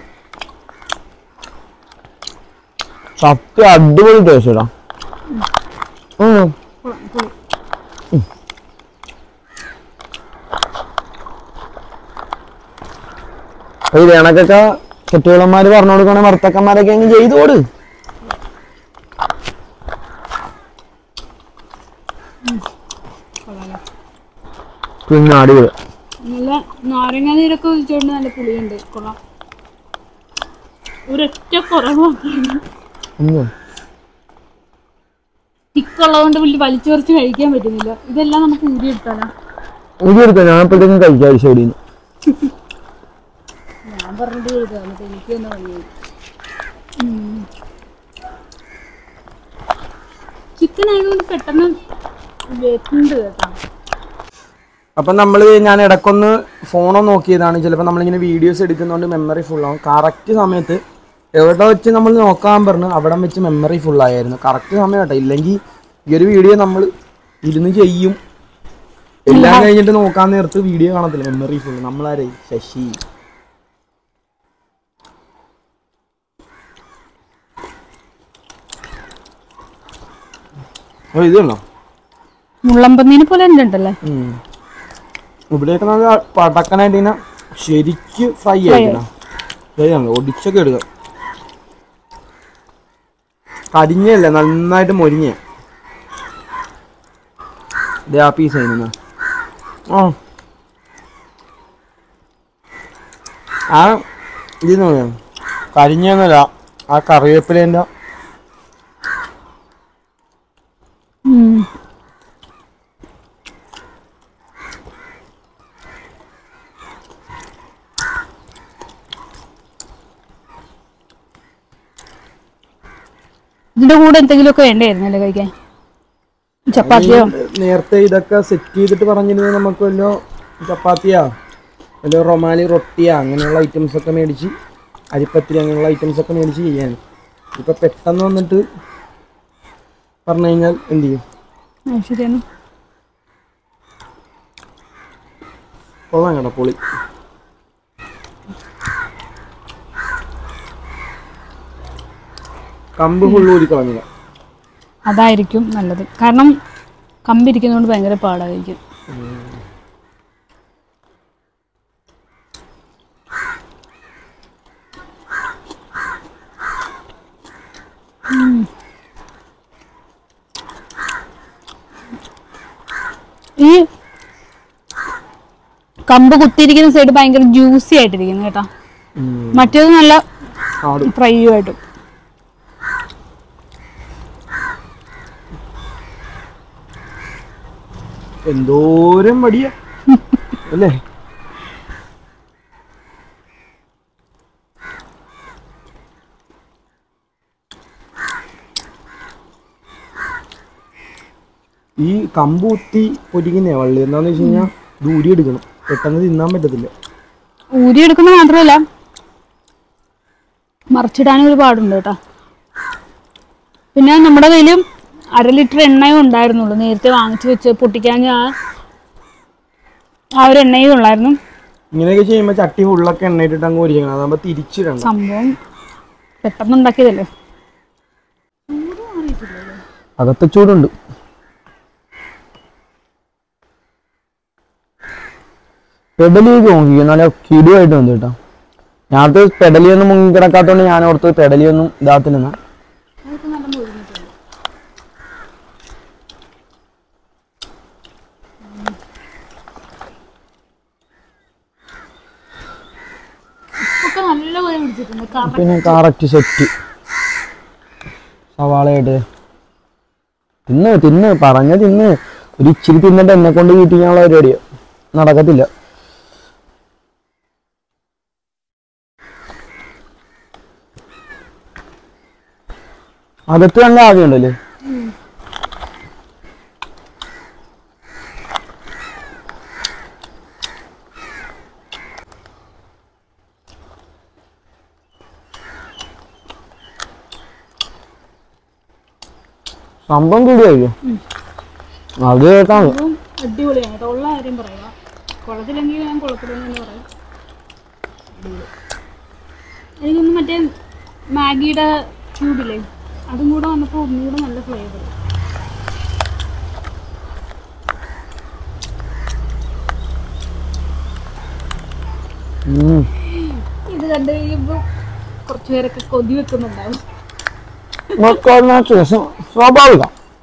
സത്യം അടിപൊളി ടേസ്റ്റ് ഇടാം കൊള്ളാം പൊളി ഈ വേണക്കൊക്കെ കെട്ടുകളന്മാര് പറഞ്ഞു കൊടുക്കണ ഭർത്തക്കന്മാരൊക്കെ അങ്ങ് ചെയ്തോട് കൊള്ളാം പിന്നെ അടിപൊളി നല്ല നാരങ്ങ നീരൊക്കെ ഒഴിച്ചുകൊണ്ട് നല്ല പുളിയുണ്ട് കൊള്ളാം ഒരൊറ്റ കുറവാണ് ഉം. തിക്കുള്ളതുകൊണ്ട് വലിയ വലിച്ചു പറിച്ച് കഴിക്കാൻ പറ്റുന്നില്ല ഇതെല്ലാം നമുക്ക് ഊരി എടുത്താലാ ഇത് എടുക്കാം ഞാൻ അപ്പോഴത്തേക്കും കഴിക്കാം ശരിന്ന് ഞാൻ പറഞ്ഞിട്ട് ചെയ്തതാണ് എന്നിട്ട് എനിക്ക് തന്നെ വഴിയായി ചിക്കൻ ആയതുകൊണ്ട് പെട്ടെന്ന് വെക്കുന്നുണ്ട് കേട്ടോ അപ്പം നമ്മൾ ഞാൻ ഇടയ്ക്കൊന്ന് ഫോണോ നോക്കിയതാണ് ചിലപ്പോൾ നമ്മളിങ്ങനെ വീഡിയോസ് എടുക്കുന്നതുകൊണ്ട് മെമ്മറി ഫുള്ളാവും കറക്റ്റ് സമയത്ത് എവിടെ വെച്ച് നമ്മൾ നോക്കാൻ പറഞ്ഞു അവിടെ വെച്ച് മെമ്മറി ഫുള്ളായിരുന്നു കറക്റ്റ് സമയം കേട്ടോ ഇല്ലെങ്കിൽ ഈ ഒരു വീഡിയോ നമ്മൾ ഇരുന്ന് ചെയ്യും എല്ലാം കഴിഞ്ഞിട്ട് നോക്കാൻ നേരത്ത് വീഡിയോ കാണത്തില്ല മെമ്മറി ഫുൾ നമ്മളാരേ ശശി ഓ ഇത് കണ്ടോ മുള്ളമ്പന്നീനെ പോലെ തന്നെ ഉണ്ടല്ലേ ഉം. ഇവിടെയൊക്കെ നല്ല പടക്കനായിട്ട് ഇങ്ങനെ ശരിക്ക് ഫ്രൈ ആയിരിക്കണം ശരിയാണ് ഒടിച്ചൊക്കെ എടുക്കുക കരിഞ്ഞല്ല നന്നായിട്ട് മൊരിഞ്ഞ ഇത് ആ പീസ് ആയിരുന്നു ആ ആ ഇത് കരിഞ്ഞൊന്നുമല്ല ആ കറിവേപ്പിലേൻ്റെ ഉം. ഇതിന്റെ കൂടെ എന്തെങ്കിലുമൊക്കെ വേണ്ടായിരുന്നല്ലേ കഴിക്കാൻ ചപ്പാത്തിയോ നേരത്തെ ഇതൊക്കെ സെറ്റ് ചെയ്തിട്ട് പറഞ്ഞിരുന്നത് നമുക്ക് വല്ലോ ചപ്പാത്തിയാ വല്ലോ റൊമാലി റൊട്ടിയാ അങ്ങനെയുള്ള ഐറ്റംസ് ഒക്കെ മേടിച്ച് അരിപ്പത്തിരി അങ്ങനെയുള്ള ഐറ്റംസ് ഒക്കെ മേടിച്ച് ചെയ്യാൻ ഇപ്പൊ പെട്ടെന്ന് വന്നിട്ട് പറഞ്ഞു കഴിഞ്ഞാൽ എന്ത് ചെയ്യും ആ, ശരിയാണ് കൊള്ളാം കേട്ടോ പൊളി കമ്പ് ഫുള്ള് ഊരി കളഞ്ഞില്ല അതായിരിക്കും നല്ലത് കാരണം കമ്പിരിക്കുന്നതുകൊണ്ട് ഭയങ്കര പാടായിരിക്കും ഉം. ഈ കമ്പ് കുത്തിയിരിക്കുന്ന സൈഡ് ഭയങ്കര ജ്യൂസി ആയിട്ടിരിക്കുന്നു കേട്ടോ മറ്റേത് നല്ല ആട് ഫ്രൈ ആയിട്ടും എന്തോരം മടിയാ അല്ലേ ഈ കമ്പ് കുത്തി പൊരിക്കുന്നേ വള്ളി എന്താന്ന് വെച്ച് കഴിഞ്ഞാൽ ദൂരി എടുക്കണം പെട്ടെന്ന് തിന്നാൻ പറ്റത്തില്ല ഊരി എടുക്കുന്ന മാത്രമല്ല മറിച്ചിടാനും ഒരു പാടുണ്ട് കേട്ടോ പിന്നെ നമ്മുടെ കയ്യിൽ അര ലിറ്റർ എണ്ണയും ഉണ്ടായിരുന്നുള്ളൂ നേരത്തെ വാങ്ങിച്ചു വെച്ച് പൊട്ടിക്കാൻ ആ ആ ഒരു എണ്ണയും ഉള്ളായിരുന്നു ഇങ്ങനെയൊക്കെ ചെയ്യുമ്പോൾ ചട്ടി ഫുള്ളൊക്കെ എണ്ണയിട്ടിട്ട് അങ്ങ് പൊരിക്കണം അതാകുമ്പോൾ തിരിച്ചിടണം സംഭവം പെട്ടെന്ന് ഉണ്ടാക്കിയതല്ലേ അകത്തെ ചൂടുണ്ട് പെടലിയൊക്കെ നോക്കി നല്ല കിടുവായിട്ട് വന്നു കേട്ടോ ഞാനത് പെടലിയൊന്നും മുങ്ങി കിടക്കാത്തോണ്ട് ഞാൻ ഓർത്ത് പെടലിയൊന്നും ഇതാത്തില്ലെന്ന ഒക്കെ നല്ലപോലെ പിടിച്ചിട്ടുണ്ട് പിന്നെ കറക്റ്റ് സെറ്റ് സവാളയായിട്ട് തിന്ന് തിന്ന് പറഞ്ഞ തിന്ന് ഒരു ഇച്ചിരി തിന്നിട്ട് എന്നെ കൊണ്ട് വീട്ടിക്കാനുള്ള പരിപാടിയാ നടക്കത്തില്ല അകത്ത് നല്ല ആദ്യമുണ്ടല്ലേ സംഭവം കൂടിയായിരിക്കും അത് കേട്ടാ മതി. സംഭവം അടിപൊളിയാണ് കേട്ടോ ഉള്ള കാര്യം പറയാം കുളത്തിലെങ്കിൽ ഞാൻ കുളത്തിലെന്ന് തന്നെ പറയാം അടിപൊളി. എനിക്കൊന്ന് മറ്റേ മാഗിയുടെ ക്യൂബില്ലേ അതും കൂടെ വന്നപ്പോൾ ഒന്നുകൂടെ നല്ല ഫ്ലേവർ ഉം. ഇത് കണ്ടു കഴിയുമ്പോൾ കുറച്ച് പേരൊക്കെ കൊതി വെക്കുന്നുണ്ടാവും മക്കളുടെ ശേഷം സ്വാഭാവിക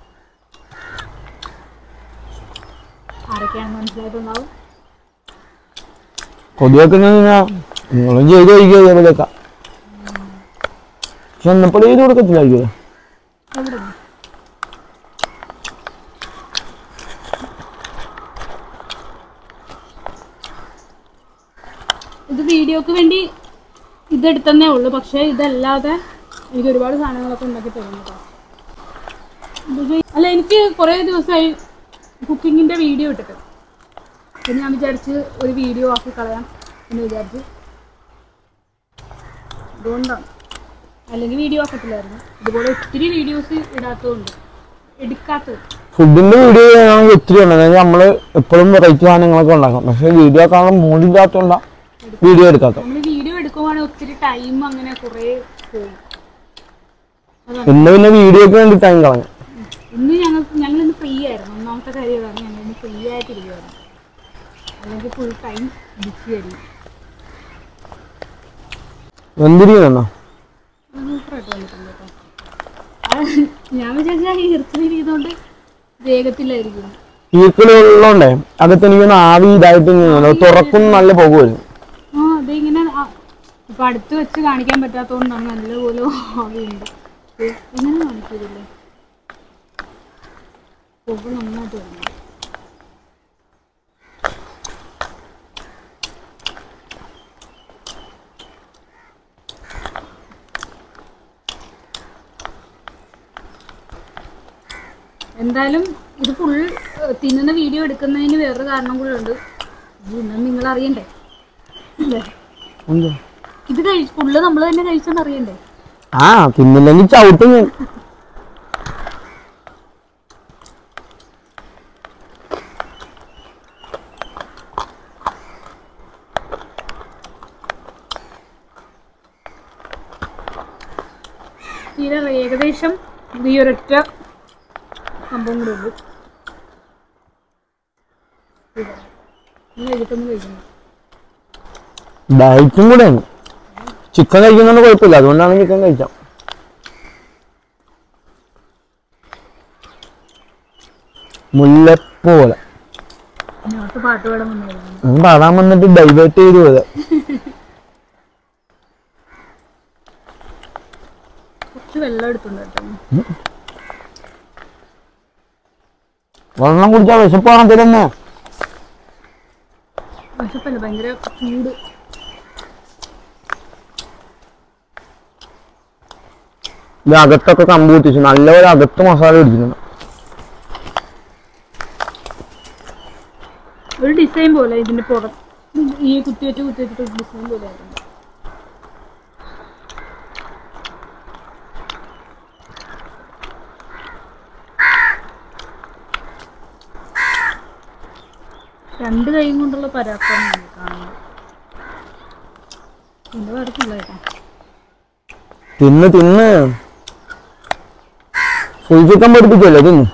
ആരൊക്കെയാണ് മനസ്സിലായിട്ടുണ്ടാവും കൊതിവെക്കുന്നത് നിങ്ങളും ചെയ്ത് കഴിക്കുക ഇതേപോലെയൊക്കെ പക്ഷെ എന്നപ്പോൾ ചെയ്ത് കൊടുക്കത്തില്ലായിരിക്കും എവിടെ ഇത് വീഡിയോക്ക് വേണ്ടി ഇതെടുത്തന്നേ ഉള്ളൂ പക്ഷേ ഇതല്ലാതെ എനിക്ക് ഒരുപാട് സാധനങ്ങളൊക്കെ ഉണ്ടാക്കി തരുന്നതാണ് അല്ല എനിക്ക് കുറേ ദിവസമായി കുക്കിങ്ങിൻ്റെ വീഡിയോ ഇട്ടിട്ട് അപ്പം ഞാൻ വിചാരിച്ച് ഒരു വീഡിയോ ആക്കി കളയാം എന്ന് വിചാരിച്ച് അതുകൊണ്ടാണ് അല്ലെങ്കിൽ വീഡിയോ ആക്കത്തില്ലായിരുന്നു ഇതുപോലെ ഒത്തിരി വീഡിയോസ് ഇടാത്തതുകൊണ്ട് എടുക്കാത്തത് ഫുഡിന്റെ വീഡിയോ ചെയ്യണമെങ്കിൽ ഒത്തിരി ഉണ്ട് അതായത് നമ്മള് എപ്പോഴും വെറൈറ്റി സാധനങ്ങളൊക്കെ ഉണ്ടാക്കാം പക്ഷെ വീഡിയോ ആക്കാനുള്ള മൂഡില്ലാത്തോണ്ട വീഡിയോ എടുക്കാത്ത നമ്മൾ വീഡിയോ എടുക്കുവാണെങ്കിൽ ഒത്തിരി ടൈം അങ്ങനെ കുറേ പോകും ഇന്ന് പിന്നെ വീഡിയോക്ക് വേണ്ടി ടൈം കളഞ്ഞു ഇന്ന് ഞങ്ങൾക്ക് ഞങ്ങൾ ഇന്ന് ഫ്രീ ആയിരുന്നു ഒന്നാമത്തെ കാര്യം ഇതാണ് ഞങ്ങൾ ഫ്രീ ആയിട്ടിരിക്കുകയാണ് അല്ലെങ്കിൽ ഫുൾ ടൈം ബിസി ആയിരിക്കും വെന്തിരിക്കുന്നോ സൂപ്പറായിട്ട് വന്നിട്ടുണ്ട് കേട്ടോ അത് ഞാൻ വിചാരിച്ചാൽ ഈ ഇറച്ചിരിക്കുന്നതുകൊണ്ട് വേഗത്തിലായിരിക്കും ഈക്കളുള്ളതുകൊണ്ടേ അകത്ത് എനിക്കൊന്ന് ആവി ഇതായിട്ട് ഇങ്ങനെ തുറക്കും നല്ല പോകുമല്ലോ ആ അതിങ്ങനെ ആ- ഇപ്പൊ അടുത്ത് വെച്ച് കാണിക്കാൻ പറ്റാത്തതുകൊണ്ടാണ് നല്ലപോലെ ആവിയുണ്ട് ഇത് ഇങ്ങനെ കാണിക്കില്ലേ പുക നന്നായിട്ട് വരുന്നു എന്തായാലും ഇത് ഫുൾ തിന്നുന്ന വീഡിയോ എടുക്കുന്നതിന് വേറൊരു കാരണം കൂടെ ഉണ്ട് ഇത് നിങ്ങൾ അറിയണ്ടേ അല്ലേ എന്താ ഇത് കഴി ഫുള്ള് നമ്മൾ തന്നെ കഴിച്ചെന്ന് അറിയണ്ടേ ആ തിന്നില്ലെങ്കിൽ ചവിട്ടും ഞാൻ തീരെ ഏകദേശം ഇത് ഈ ഒരൊറ്റ സംഭവം കൂടെ ഉള്ളൂ കഴിക്കുന്നു കഴിക്കുന്നു ഡയറ്റും കൂടെയാണ് ചിക്കൻ കഴിക്കുന്നതുകൊണ്ട് കുഴപ്പമില്ല അതുകൊണ്ടാണ് ചിക്കൻ കഴിക്കാം മുല്ലപ്പൂ പോലെ ഇതിനകത്ത് പാട്ട് പാടാൻ വന്നു കഴിക്കുന്നു ഞാൻ പാടാൻ വന്നിട്ട് ഡൈവേർട്ട് ചെയ്തു പോയത് കുറച്ച് വെള്ളം എടുത്തുണ്ട് കേട്ടോ വെള്ളം കുടിച്ചാൽ വിശപ്പാണെങ്കിൽ തന്നെ വിശപ്പല്ല ഭയങ്കര ചൂട് ഇത് അകത്തൊക്കെ കമ്പ് കുത്തിച്ചു നല്ലപോലെ അകത്ത് മസാല പിടിച്ചിട്ടുണ്ട് ഒരു ഡിസൈൻ പോലെ ഇതിന്റെ പുറം ഈ കുത്തിവെച്ച് കുത്തിവെച്ചിട്ട് ഒരു ഡിസൈൻ പോലെ ആയിരുന്നു രണ്ട് കൈയും കൊണ്ടുള്ള പരാക്രമമാണ് കാണുന്നത് പിന്നെ വരത്തില്ല കേട്ടോ തിന്ന് തിന്ന് ഫുൾ ചിക്കൻ പഠിപ്പിച്ചല്ലോ തിന്ന്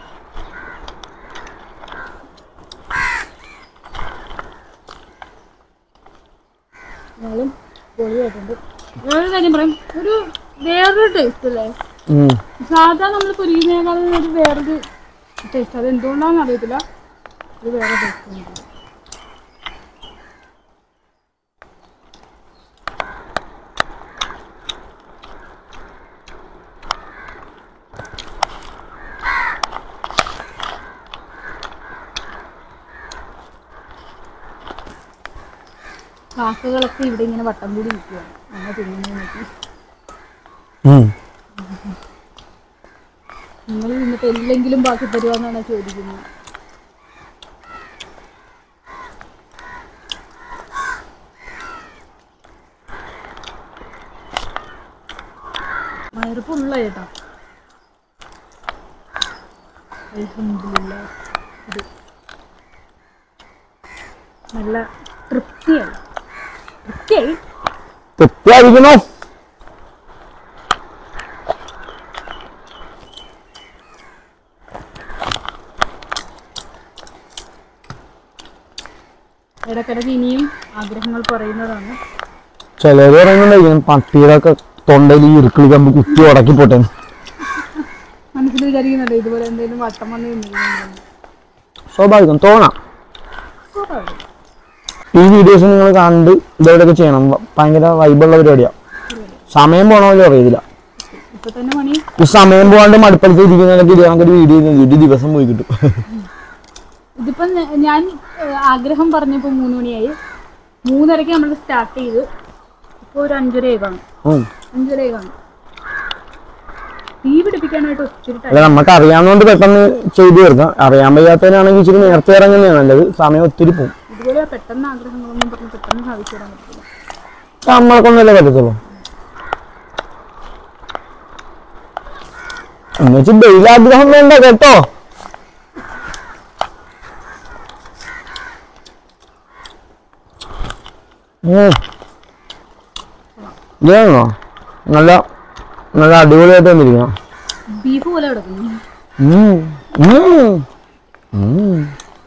എന്നാലും പൊളിയായിട്ടുണ്ട് വേറൊരു കാര്യം പറയും ഒരു വേറൊരു ടേസ്റ്റ് അല്ലേ ഉം. സാധാ നമ്മൾ പൊരിക്കുന്നതിനേക്കാളും ഒരു വേറൊരു ടേസ്റ്റ് അത് എന്തുകൊണ്ടാണെന്ന് അറിയത്തില്ല ഇത് വേറെ ടേസ്റ്റ് ഉണ്ട് കാക്കകളൊക്കെ ഇവിടെ ഇങ്ങനെ വട്ടം കൂടി നിൽക്കുകയാണ് നമ്മൾ തിന്നുന്നത് നോക്കി ഉം. നിങ്ങൾ നിന്നിട്ട് എന്തെങ്കിലും ബാക്കി തരുവാന്നാണ് ചോദിക്കുന്നത് വയറ് ഫുള്ളായി കേട്ടോ അൽഹംദുലില്ലാ. ഇത് നല്ല തൃപ്തിയായി തൃപ്തിയായി തൃപ്തിയായിരിക്കണോ ഇടയ്ക്കിടയ്ക്ക് ഇനിയും ആഗ്രഹങ്ങൾ പറയുന്നതാണ് ചിലര് പറയുന്നുണ്ടായിരിക്കും പട്ടിയുടെയൊക്കെ തൊണ്ടയിൽ ഈ ഇറുക്കിളി കമ്പ് കുത്തി ഉടക്കി പോട്ടെ മനസ്സിൽ വിചാരിക്കുന്നുണ്ട് ഇതുപോലെ എന്തെങ്കിലും വട്ടം വന്ന് നിന്നിരുന്നെങ്കിൽ സ്വാഭാവികം തോന്നാം ഈ വീഡിയോസ് നിങ്ങൾ കണ്ട് ഇതോടൊക്കെ ചെയ്യണം വ- ഭയങ്കര വൈബുള്ള പരിപാടിയാണ് സമയം പോണ പോലെ അറിയത്തില്ല ഇപ്പൊ തന്നെ മണി ഈ സമയം പോകാണ്ട് മടുപ്പടുത്ത് ഇരിക്കുന്നതിനൊക്കെ ഇത് നമുക്കൊരു വീഡിയോ ഒരു ദിവസം പോയി കിട്ടും ഇതിപ്പം ഞ- ഞാൻ ഏഹ്, ആഗ്രഹം പറഞ്ഞപ്പോൾ മൂന്ന് മണിയായി മൂന്നരയ്ക്ക് നമ്മൾ സ്റ്റാർട്ട് ചെയ്ത് ഇപ്പോൾ ഒരു അഞ്ചരയായി കാണും ഉം. അഞ്ചരയായി കാണും തീ പിടിപ്പിക്കാനായിട്ട് ഒത്തിരി അല്ല ടൈം നമുക്ക് അറിയാവുന്നതുകൊണ്ട് പെട്ടെന്ന് ചെയ്തു തീർക്കാം അറിയാൻ വയ്യാത്തവരാണെങ്കിൽ ഇച്ചിരി നേരത്തെ ഇറങ്ങുന്നതാണ് നല്ലത് സമയം ഒത്തിരി പോകും ഇതുപോലെ പെട്ടെന്ന് ആഗ്രഹങ്ങളൊന്നും പറഞ്ഞ് പെട്ടെന്ന് സാധിച്ചു തരാൻ പറ്റില്ല നമ്മളെ കൊണ്ടല്ലേ പറ്റത്തുള്ളൂ എന്നുവെച്ച് ഡെയിലി ആഗ്രഹം വേണ്ട കേട്ടോ ഉം. ഇതാണോ നല്ല നല്ല അടിപൊളിയായിട്ട് വന്നിരിക്കണം ബീഫ് പോലെ കിടക്കുന്നു ഉം. ഉം. ഉം.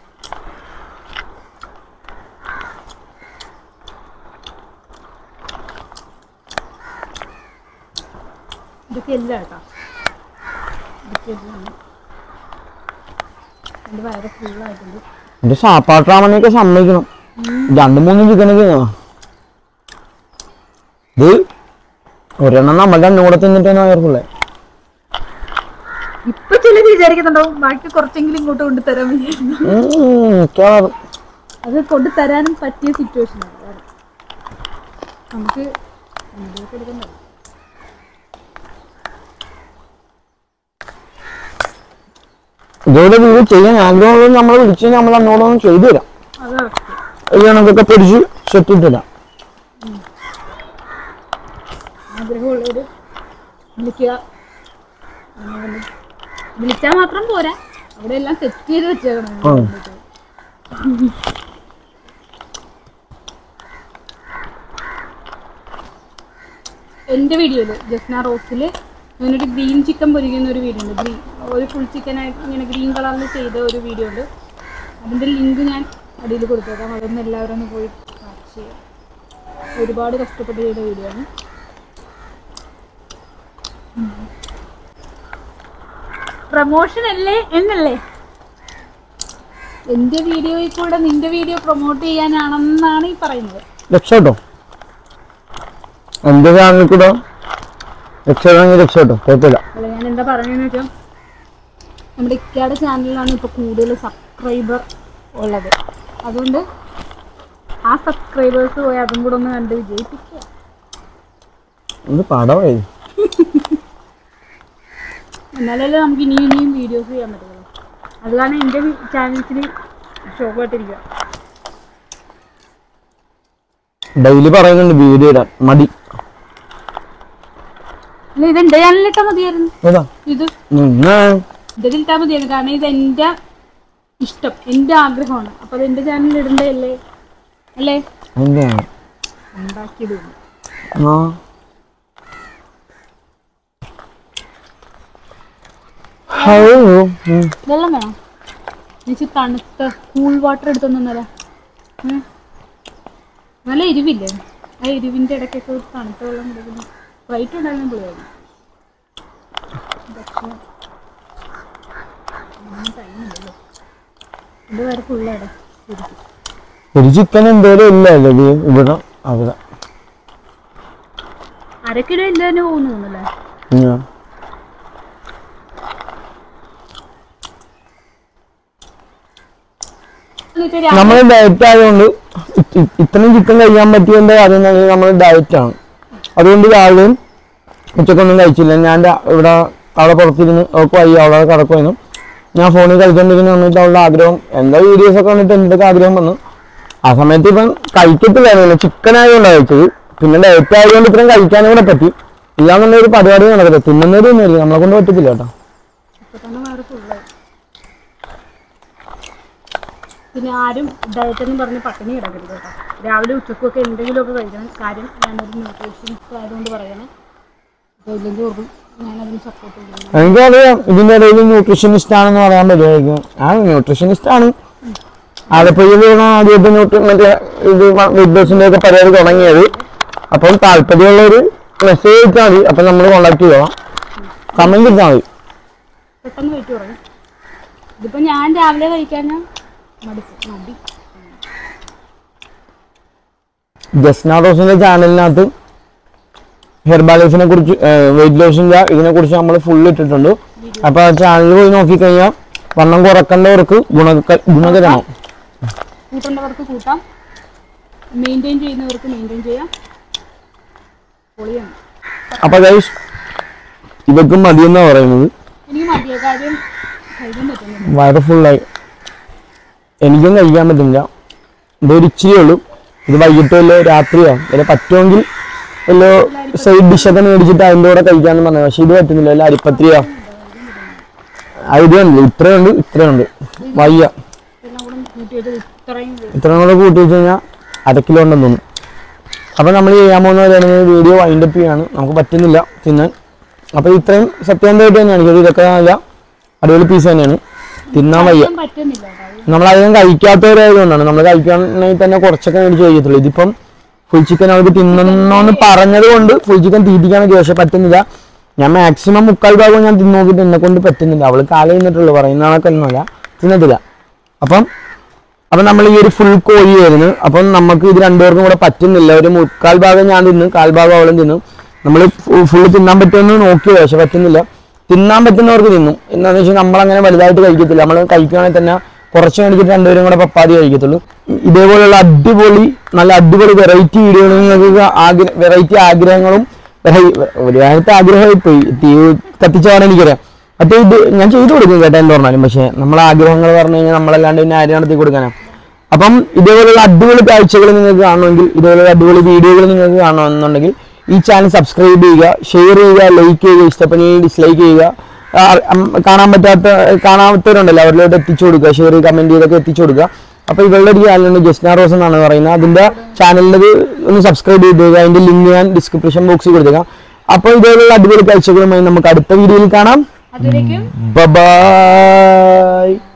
ഇതൊക്കെ എല്ലാം കേട്ടോ ഇതൊക്കെ എല്ലാം എൻ്റെ വയറ് ഫുള്ളായിട്ടുണ്ട് എന്റെ സാപ്പാട്ടാമണിയൊക്കെ സമ്മതിക്കണം രണ്ടു മൂന്ന് ചിക്കനൊക്കെ ഇത് ഒരെണ്ണം നമ്മുടെ രണ്ടും കൂടെ തിന്നിട്ടാണ് വയർക്കുള്ളേ ഇപ്പൊ ചിലർ വിചാരിക്കുന്നുണ്ടാവും ബാക്കി കുറച്ചെങ്കിലും ഇങ്ങോട്ട് കൊണ്ടുതരാൻ വേണ്ടിയായിരുന്നു മിക്കവാറും അത് കൊണ്ടുതരാനും പറ്റിയ സിറ്റുവേഷൻ ആണ് അതാണ്. നമുക്ക് എന്തൊക്കെ എടുക്കണ്ടേ ഇതുപോലെ വീട് ചെയ്യാൻ ആഗ്രഹമുള്ളത് നമ്മളെ വിളിച്ച് നമ്മൾ അന്നോടൊന്നും ചെയ്തു തരാം അതാണ് ഈ കണക്കൊക്കെ പിടിച്ച് സെറ്റ് ഇട്ടിടാം ആഗ്രഹമുള്ളവര് വിളിക്കുക അങ്ങനെ വന്ന് വിളിച്ചാൽ മാത്രം പോരാ അവിടെ എല്ലാം സെറ്റ് ചെയ്ത് വെച്ചേക്കണം ആ. എൻ്റെ വീഡിയോയിൽ ജസ്ന റോസിൽ ഞാനൊരു ഗ്രീൻ ചിക്കൻ പൊരിക്കുന്ന ഒരു വീഡിയോ ഉണ്ട് ഗ്രീൻ ഒരു ഫുൾ ചിക്കനായിട്ട് ഇങ്ങനെ ഗ്രീൻ കളറിൽ ചെയ്ത ഒരു വീഡിയോ ഉണ്ട് അതിൻ്റെ ലിങ്ക് ഞാൻ അടിയിൽ കൊടുത്തേക്കാം അതൊന്ന് എല്ലാവരും ഒന്ന് പോയി വാച്ച് ചെയ്യാം ഒരുപാട് കഷ്ടപ്പെട്ട് ചെയ്ത വീഡിയോ ആണ് പ്രൊമോഷൻ അല്ലേ എന്നല്ലേ എൻ്റെ വീഡിയോയിൽ കൂടെ നിന്റെ വീഡിയോ പ്രൊമോട്ട് ചെയ്യാനാണെന്നാണ് ഈ പറയുന്നത് രക്ഷട്ടോ എന്റെ ചാനലിൽ കൂടെ രക്ഷപ്പെടണമെങ്കിൽ രക്ഷപ്പെട്ടോ കുഴപ്പമില്ല അല്ല ഞാൻ എന്താ പറഞ്ഞതെന്ന് വെച്ചാൽ നമ്മുടെ ഇക്കയുടെ ചാനലിലാണ് ഇപ്പോൾ കൂടുതൽ സബ്സ്ക്രൈബർ ഉള്ളത് അതുകൊണ്ട് ആ സബ്സ്ക്രൈബേഴ്സ് പോയി അതും കൂടെ ഒന്ന് കണ്ട് വിജയിപ്പിക്കുക ഇത് പടമായി എന്നാലല്ലേ നമുക്ക് ഇനിയും ഇനിയും വീഡിയോസ് ചെയ്യാൻ പറ്റുള്ളൂ അതുകാരണം എൻ്റെ ചാനൽസിന് ഷോക്കായിട്ടിരിക്കുക ഡെയിലി പറയുന്നുണ്ട് വീഡിയോ ഇടാൻ മടി അല്ല ഇത് എൻ്റെ ചാനലിലിട്ടാൽ മതിയായിരുന്നു ഏതാ ഇത് നിന്നെ ഇതിലിട്ടാൽ മതിയായിരുന്നു കാരണം ഇത് എൻ്റെ ഇഷ്ടം എൻ്റെ ആഗ്രഹമാണ് അപ്പോൾ അത് എൻ്റെ ചാനലിൽ ഇടണ്ടല്ലേ അല്ലേ എന്താണ് ഉണ്ടാക്കിയിടുന്നു ആ ഹലോ ഉം. വെള്ളം വേണം എനിക്ക് തണുത്ത കൂൾ വാട്ടർ എടുത്തൊന്നും തരാം നല്ല എരിവില്ലേ ആ എരിവിൻ്റെ ഇടയ്ക്കൊക്കെ ഒരു തണുത്ത വെള്ളം കൊടുക്കുന്നു റൈറ്റ് ഉണ്ടായിരുന്നു പുള്ളിയായിരുന്നു പക്ഷേ ടൈമില്ലല്ലോ എൻ്റെ വേറെ ഫുള്ളാടെ ശരിക്കും ഒരു ചിക്കൻ എന്തോലും ഇല്ല അല്ലേ ഇത് ഇവിടെ അവിടെ അര കിലോ ഇല്ല തന്നെ പോകുന്നു തോന്നുന്നല്ലേ ഉം. എന്നുവെച്ചാൽ രാ- നമ്മൾ ഡയറ്റ് ആയതുകൊണ്ട് ഇ- ഇ- ഇത്രയും ചിക്കൻ കഴിക്കാൻ പറ്റിയതിന്റെ കാര്യം നമ്മൾ ഡയറ്റ് ആണ് അതുകൊണ്ട് രാവിലെയും ഉച്ചക്കൊന്നും കഴിച്ചില്ല ഞാൻ രാ- ഇവിടെ അവിടെ പുറത്തിരുന്ന് അവൾക്ക് വയ്യ അവിടെ കിടക്കുമായിരുന്നു ഞാൻ ഫോണിൽ കളിച്ചോണ്ടിരിക്കുന്ന സമയത്ത് അവളുടെ ആഗ്രഹം എന്താ വീഡിയോസ് ഒക്കെ കണ്ടിട്ട് എൻ്റെ അടുത്ത് ആഗ്രഹം വന്നു ആ സമയത്ത് ഇപ്പം കഴിക്കത്തില്ലായിരുന്നു ചിക്കൻ ആയതുകൊണ്ടാണ് കഴിച്ചത് പിന്നെ ഡയറ്റ് ആയതുകൊണ്ട് ഇത്രയും കഴിക്കാനും കൂടെ പറ്റി ഇല്ലാന്നുണ്ടെങ്കിൽ ഒരു പരിപാടി നടക്കത്തില്ല തിന്നുന്നവരൊന്നും ഇല്ല നമ്മളെ കൊണ്ട് പറ്റത്തില്ല കേട്ടോ ഇപ്പൊ തന്നെ വേറെ ഫുള്ളായി പിന്നെ ആരും ഡയറ്റ് എന്ന് പറഞ്ഞ് പട്ടിണി കിടക്കരുത് കേട്ടോ രാവിലെ ഉച്ചക്കൊക്കെ എന്തെങ്കിലുമൊക്കെ കഴിക്കണം കാര്യം ഞാനൊരു ന്യൂട്രീഷനിസ്റ്റ് ആയതുകൊണ്ട് പറയണേ അപ്പോൾ ഇല്ലെങ്കിൽ ഓർക്കും ഞാനതിന് സപ്പോർട്ട് ചെയ്യുന്നു എനിക്കറിയാം ഇതിന്റെ ഇടയിൽ ന്യൂട്രീഷനിസ്റ്റ് ആണെന്ന് പറയാൻ പറ്റുമായിരിക്കും ആ ന്യൂട്രീഷനിസ്റ്റ് ആണ് ആലപ്പുഴയിലാണ് ആദ്യമായിട്ട് ന്യൂട്രി മറ്റേ ഇത് വെയിറ്റ് ലോസിന്റെ ഒക്കെ പരിപാടി തുടങ്ങിയത് അപ്പം താല്പര്യമുള്ളൊരു മെസ്സേജ് അയച്ചാൽ മതി അപ്പം നമ്മൾ കോണ്ടാക്ട് ചെയ്യണം കമന്റ് ഇട്ടാൽ മതി പെട്ടെന്ന് വെയിറ്റ് കുറയും ഇതിപ്പോൾ ഞാൻ രാവിലെ കഴിക്കാൻ മടുക്കും മടി ജസ്ന റോസിന്റെ ചാനലിനകത്ത് ഹെർബാലൈഫിനെ കുറിച്ച് വെയിറ്റ് ലോസിന്റെ ഇതിനെ കുറിച്ച് നമ്മൾ ഫുൾ ഇട്ടിട്ടുണ്ട് അപ്പൊ ആ ചാനൽ പോയി നോക്കിക്കഴിഞ്ഞാൽ വണ്ണം കുറക്കേണ്ടവർക്ക് ഗുണ ഗുണകരമാണ് കൂട്ടേണ്ടവർക്ക് കൂട്ടാം മെയിൻറ്റെയിൻ ചെയ്യുന്നവർക്ക് മെയിൻറ്റെയിൻ ചെയ്യാം പൊളിയാണ് അപ്പൊ ഗൈസ് ഇവക്കും മതിയെന്നാ പറയുന്നത് എനിക്ക് മതിയ കാര്യം കഴിക്കാൻ പറ്റുന്നില്ല വയറ് ഫുള്ളായി എനിക്കും കഴിക്കാൻ പറ്റുന്നില്ല ഇതൊരു ഇച്ചിരി ഉള്ളൂ ഇത് വൈകിട്ട് വല്ലോ രാത്രിയോ വല്ല പറ്റുമെങ്കിൽ വല്ലോ സൈഡ് ഡിഷൊക്കെ മേടിച്ചിട്ട് അതിൻ്റെ കൂടെ കഴിക്കാന്ന് പറഞ്ഞു പക്ഷെ ഇത് പറ്റുന്നില്ല വല്ല അരിപ്പത്രിയോ ആ ഇത് കണ്ടില്ല ഇത്രയുണ്ട് ഇത്രയുണ്ട് വയ്യ എല്ലാം കൂടെ കൂട്ടിയിട്ട് ഇത്രയും ഇത്രയും കൂടെ കൂട്ടി വെച്ച് കഴിഞ്ഞാൽ അര കിലോ ഉണ്ടെന്ന് തോന്നുന്നു അപ്പോൾ നമ്മൾ ചെയ്യാൻ പോകുന്ന വീഡിയോ വൈൻഡപ്പ് ചെയ്യാണ് നമുക്ക് പറ്റുന്നില്ല തിന്നാൻ അപ്പോൾ ഇത്രയും സത്യസന്ധമായിട്ട് തന്നെയാണ് ഇത് ഇതൊക്കെ നല്ല അടിപൊളി പീസ് തന്നെയാണ് തിന്നാൻ വയ്യ കഴിക്കാൻ പറ്റുന്നില്ല കേട്ടോ. നമ്മൾ അധികം കഴിക്കാത്തവരായതുകൊണ്ടാണ് നമ്മൾ കഴിക്കുകയാണെങ്കിൽ തന്നെ കുറച്ചൊക്കെ മേടിച്ച് കഴിക്കത്തുള്ളൂ ഇതിപ്പം ഫുൾ ചിക്കൻ അവർക്ക് തിന്നണമെന്ന് പറഞ്ഞത് കൊണ്ട് ഫുൾ ചിക്കൻ തീറ്റിക്കാൻ പറ്റി പക്ഷെ പറ്റുന്നില്ല ഞാൻ മാക്സിമം മുക്കാൽ ഭാഗം ഞാൻ തിന്നു നോക്കിയിട്ട് എന്നെ കൊണ്ട് പറ്റുന്നില്ല അവള് കാലം തിന്നിട്ടുള്ളൂ പറയുന്ന ആൾക്കൊന്നുമല്ല തിന്നത്തില്ല അപ്പം അപ്പം നമ്മൾ ഈ ഒരു ഫുൾ കോഴി ആയിരുന്നു അപ്പം നമുക്ക് ഇത് രണ്ടുപേർക്കും കൂടെ പറ്റുന്നില്ല ഒരു മുക്കാൽ ഭാഗം ഞാൻ തിന്നു കാൽ ഭാഗം അവളും തിന്നു നമ്മൾ ഫുള്ള് തിന്നാൻ പറ്റുമെന്ന് നോക്കി പക്ഷെ പറ്റുന്നില്ല തിന്നാൻ പറ്റുന്നവർക്ക് തിന്നും എന്താണെന്ന് വെച്ചാൽ നമ്മളങ്ങനെ വലുതായിട്ട് കഴിക്കത്തില്ല നമ്മൾ കഴിക്കുകയാണെങ്കിൽ തന്നെ കുറച്ച് മേടിച്ചിട്ട് രണ്ടുപേരും കൂടെ പപ്പാതി കഴിക്കത്തുള്ളൂ ഇതേപോലുള്ള അടിപൊളി നല്ല അടിപൊളി വെറൈറ്റി വീഡിയോകൾ നിങ്ങൾക്ക് ആഗ്രഹ വെറൈറ്റി ആഗ്രഹങ്ങളും വെറൈ- ഒരു കാലത്ത് ആഗ്രഹമായി പോയി തീ കത്തിച്ചോടെ എനിക്കറിയാം മറ്റേ ഇത് ഞാൻ ചെയ്തു കൊടുക്കും കേട്ടോ എന്ത് പറഞ്ഞാലും പക്ഷേ നമ്മളെ ആഗ്രഹങ്ങൾ പറഞ്ഞു കഴിഞ്ഞാൽ നമ്മളല്ലാണ്ട് പിന്നെ ആര് നടത്തി കൊടുക്കാനാണ് അപ്പം ഇതേപോലുള്ള അടിപൊളി കാഴ്ചകൾ നിങ്ങൾക്ക് കാണണമെങ്കിൽ ഇതേപോലുള്ള അടിപൊളി വീഡിയോകൾ നിങ്ങൾക്ക് കാണണമെന്നുണ്ടെങ്കിൽ ഈ ചാനൽ സബ്സ്ക്രൈബ് ചെയ്യുക ഷെയർ ചെയ്യുക ലൈക്ക് ചെയ്യുക ഇഷ്ടപ്പെടുകയും ഡിസ്ലൈക്ക് ചെയ്യുക ആ, ഉം, കാണാൻ പറ്റാത്ത കാണാത്തവരുണ്ടല്ലോ അവരിലോട്ട് എത്തിച്ചു കൊടുക്കുക ഷെയർ ചെയ്ത് കമൻറ്റ് ചെയ്തൊക്കെ എത്തിച്ചു കൊടുക്കുക അപ്പോൾ ഇവളുടെ ഒരു ചാനലുണ്ട് ജസ്ന റോസ് എന്നാണ് പറയുന്നത് അതിൻ്റെ ചാനലിൽ ഒന്ന് സബ്സ്ക്രൈബ് ചെയ്തേക്കുക അതിൻ്റെ ലിങ്ക് ഞാൻ ഡിസ്ക്രിപ്ഷൻ ബോക്സിൽ കൊടുത്തേക്കാം അപ്പോൾ ഇതേപോലുള്ള അടിപൊളി കാഴ്ചകളുമായി നമുക്ക് അടുത്ത വീഡിയോയിൽ കാണാം അതുവരേക്കും ബൈ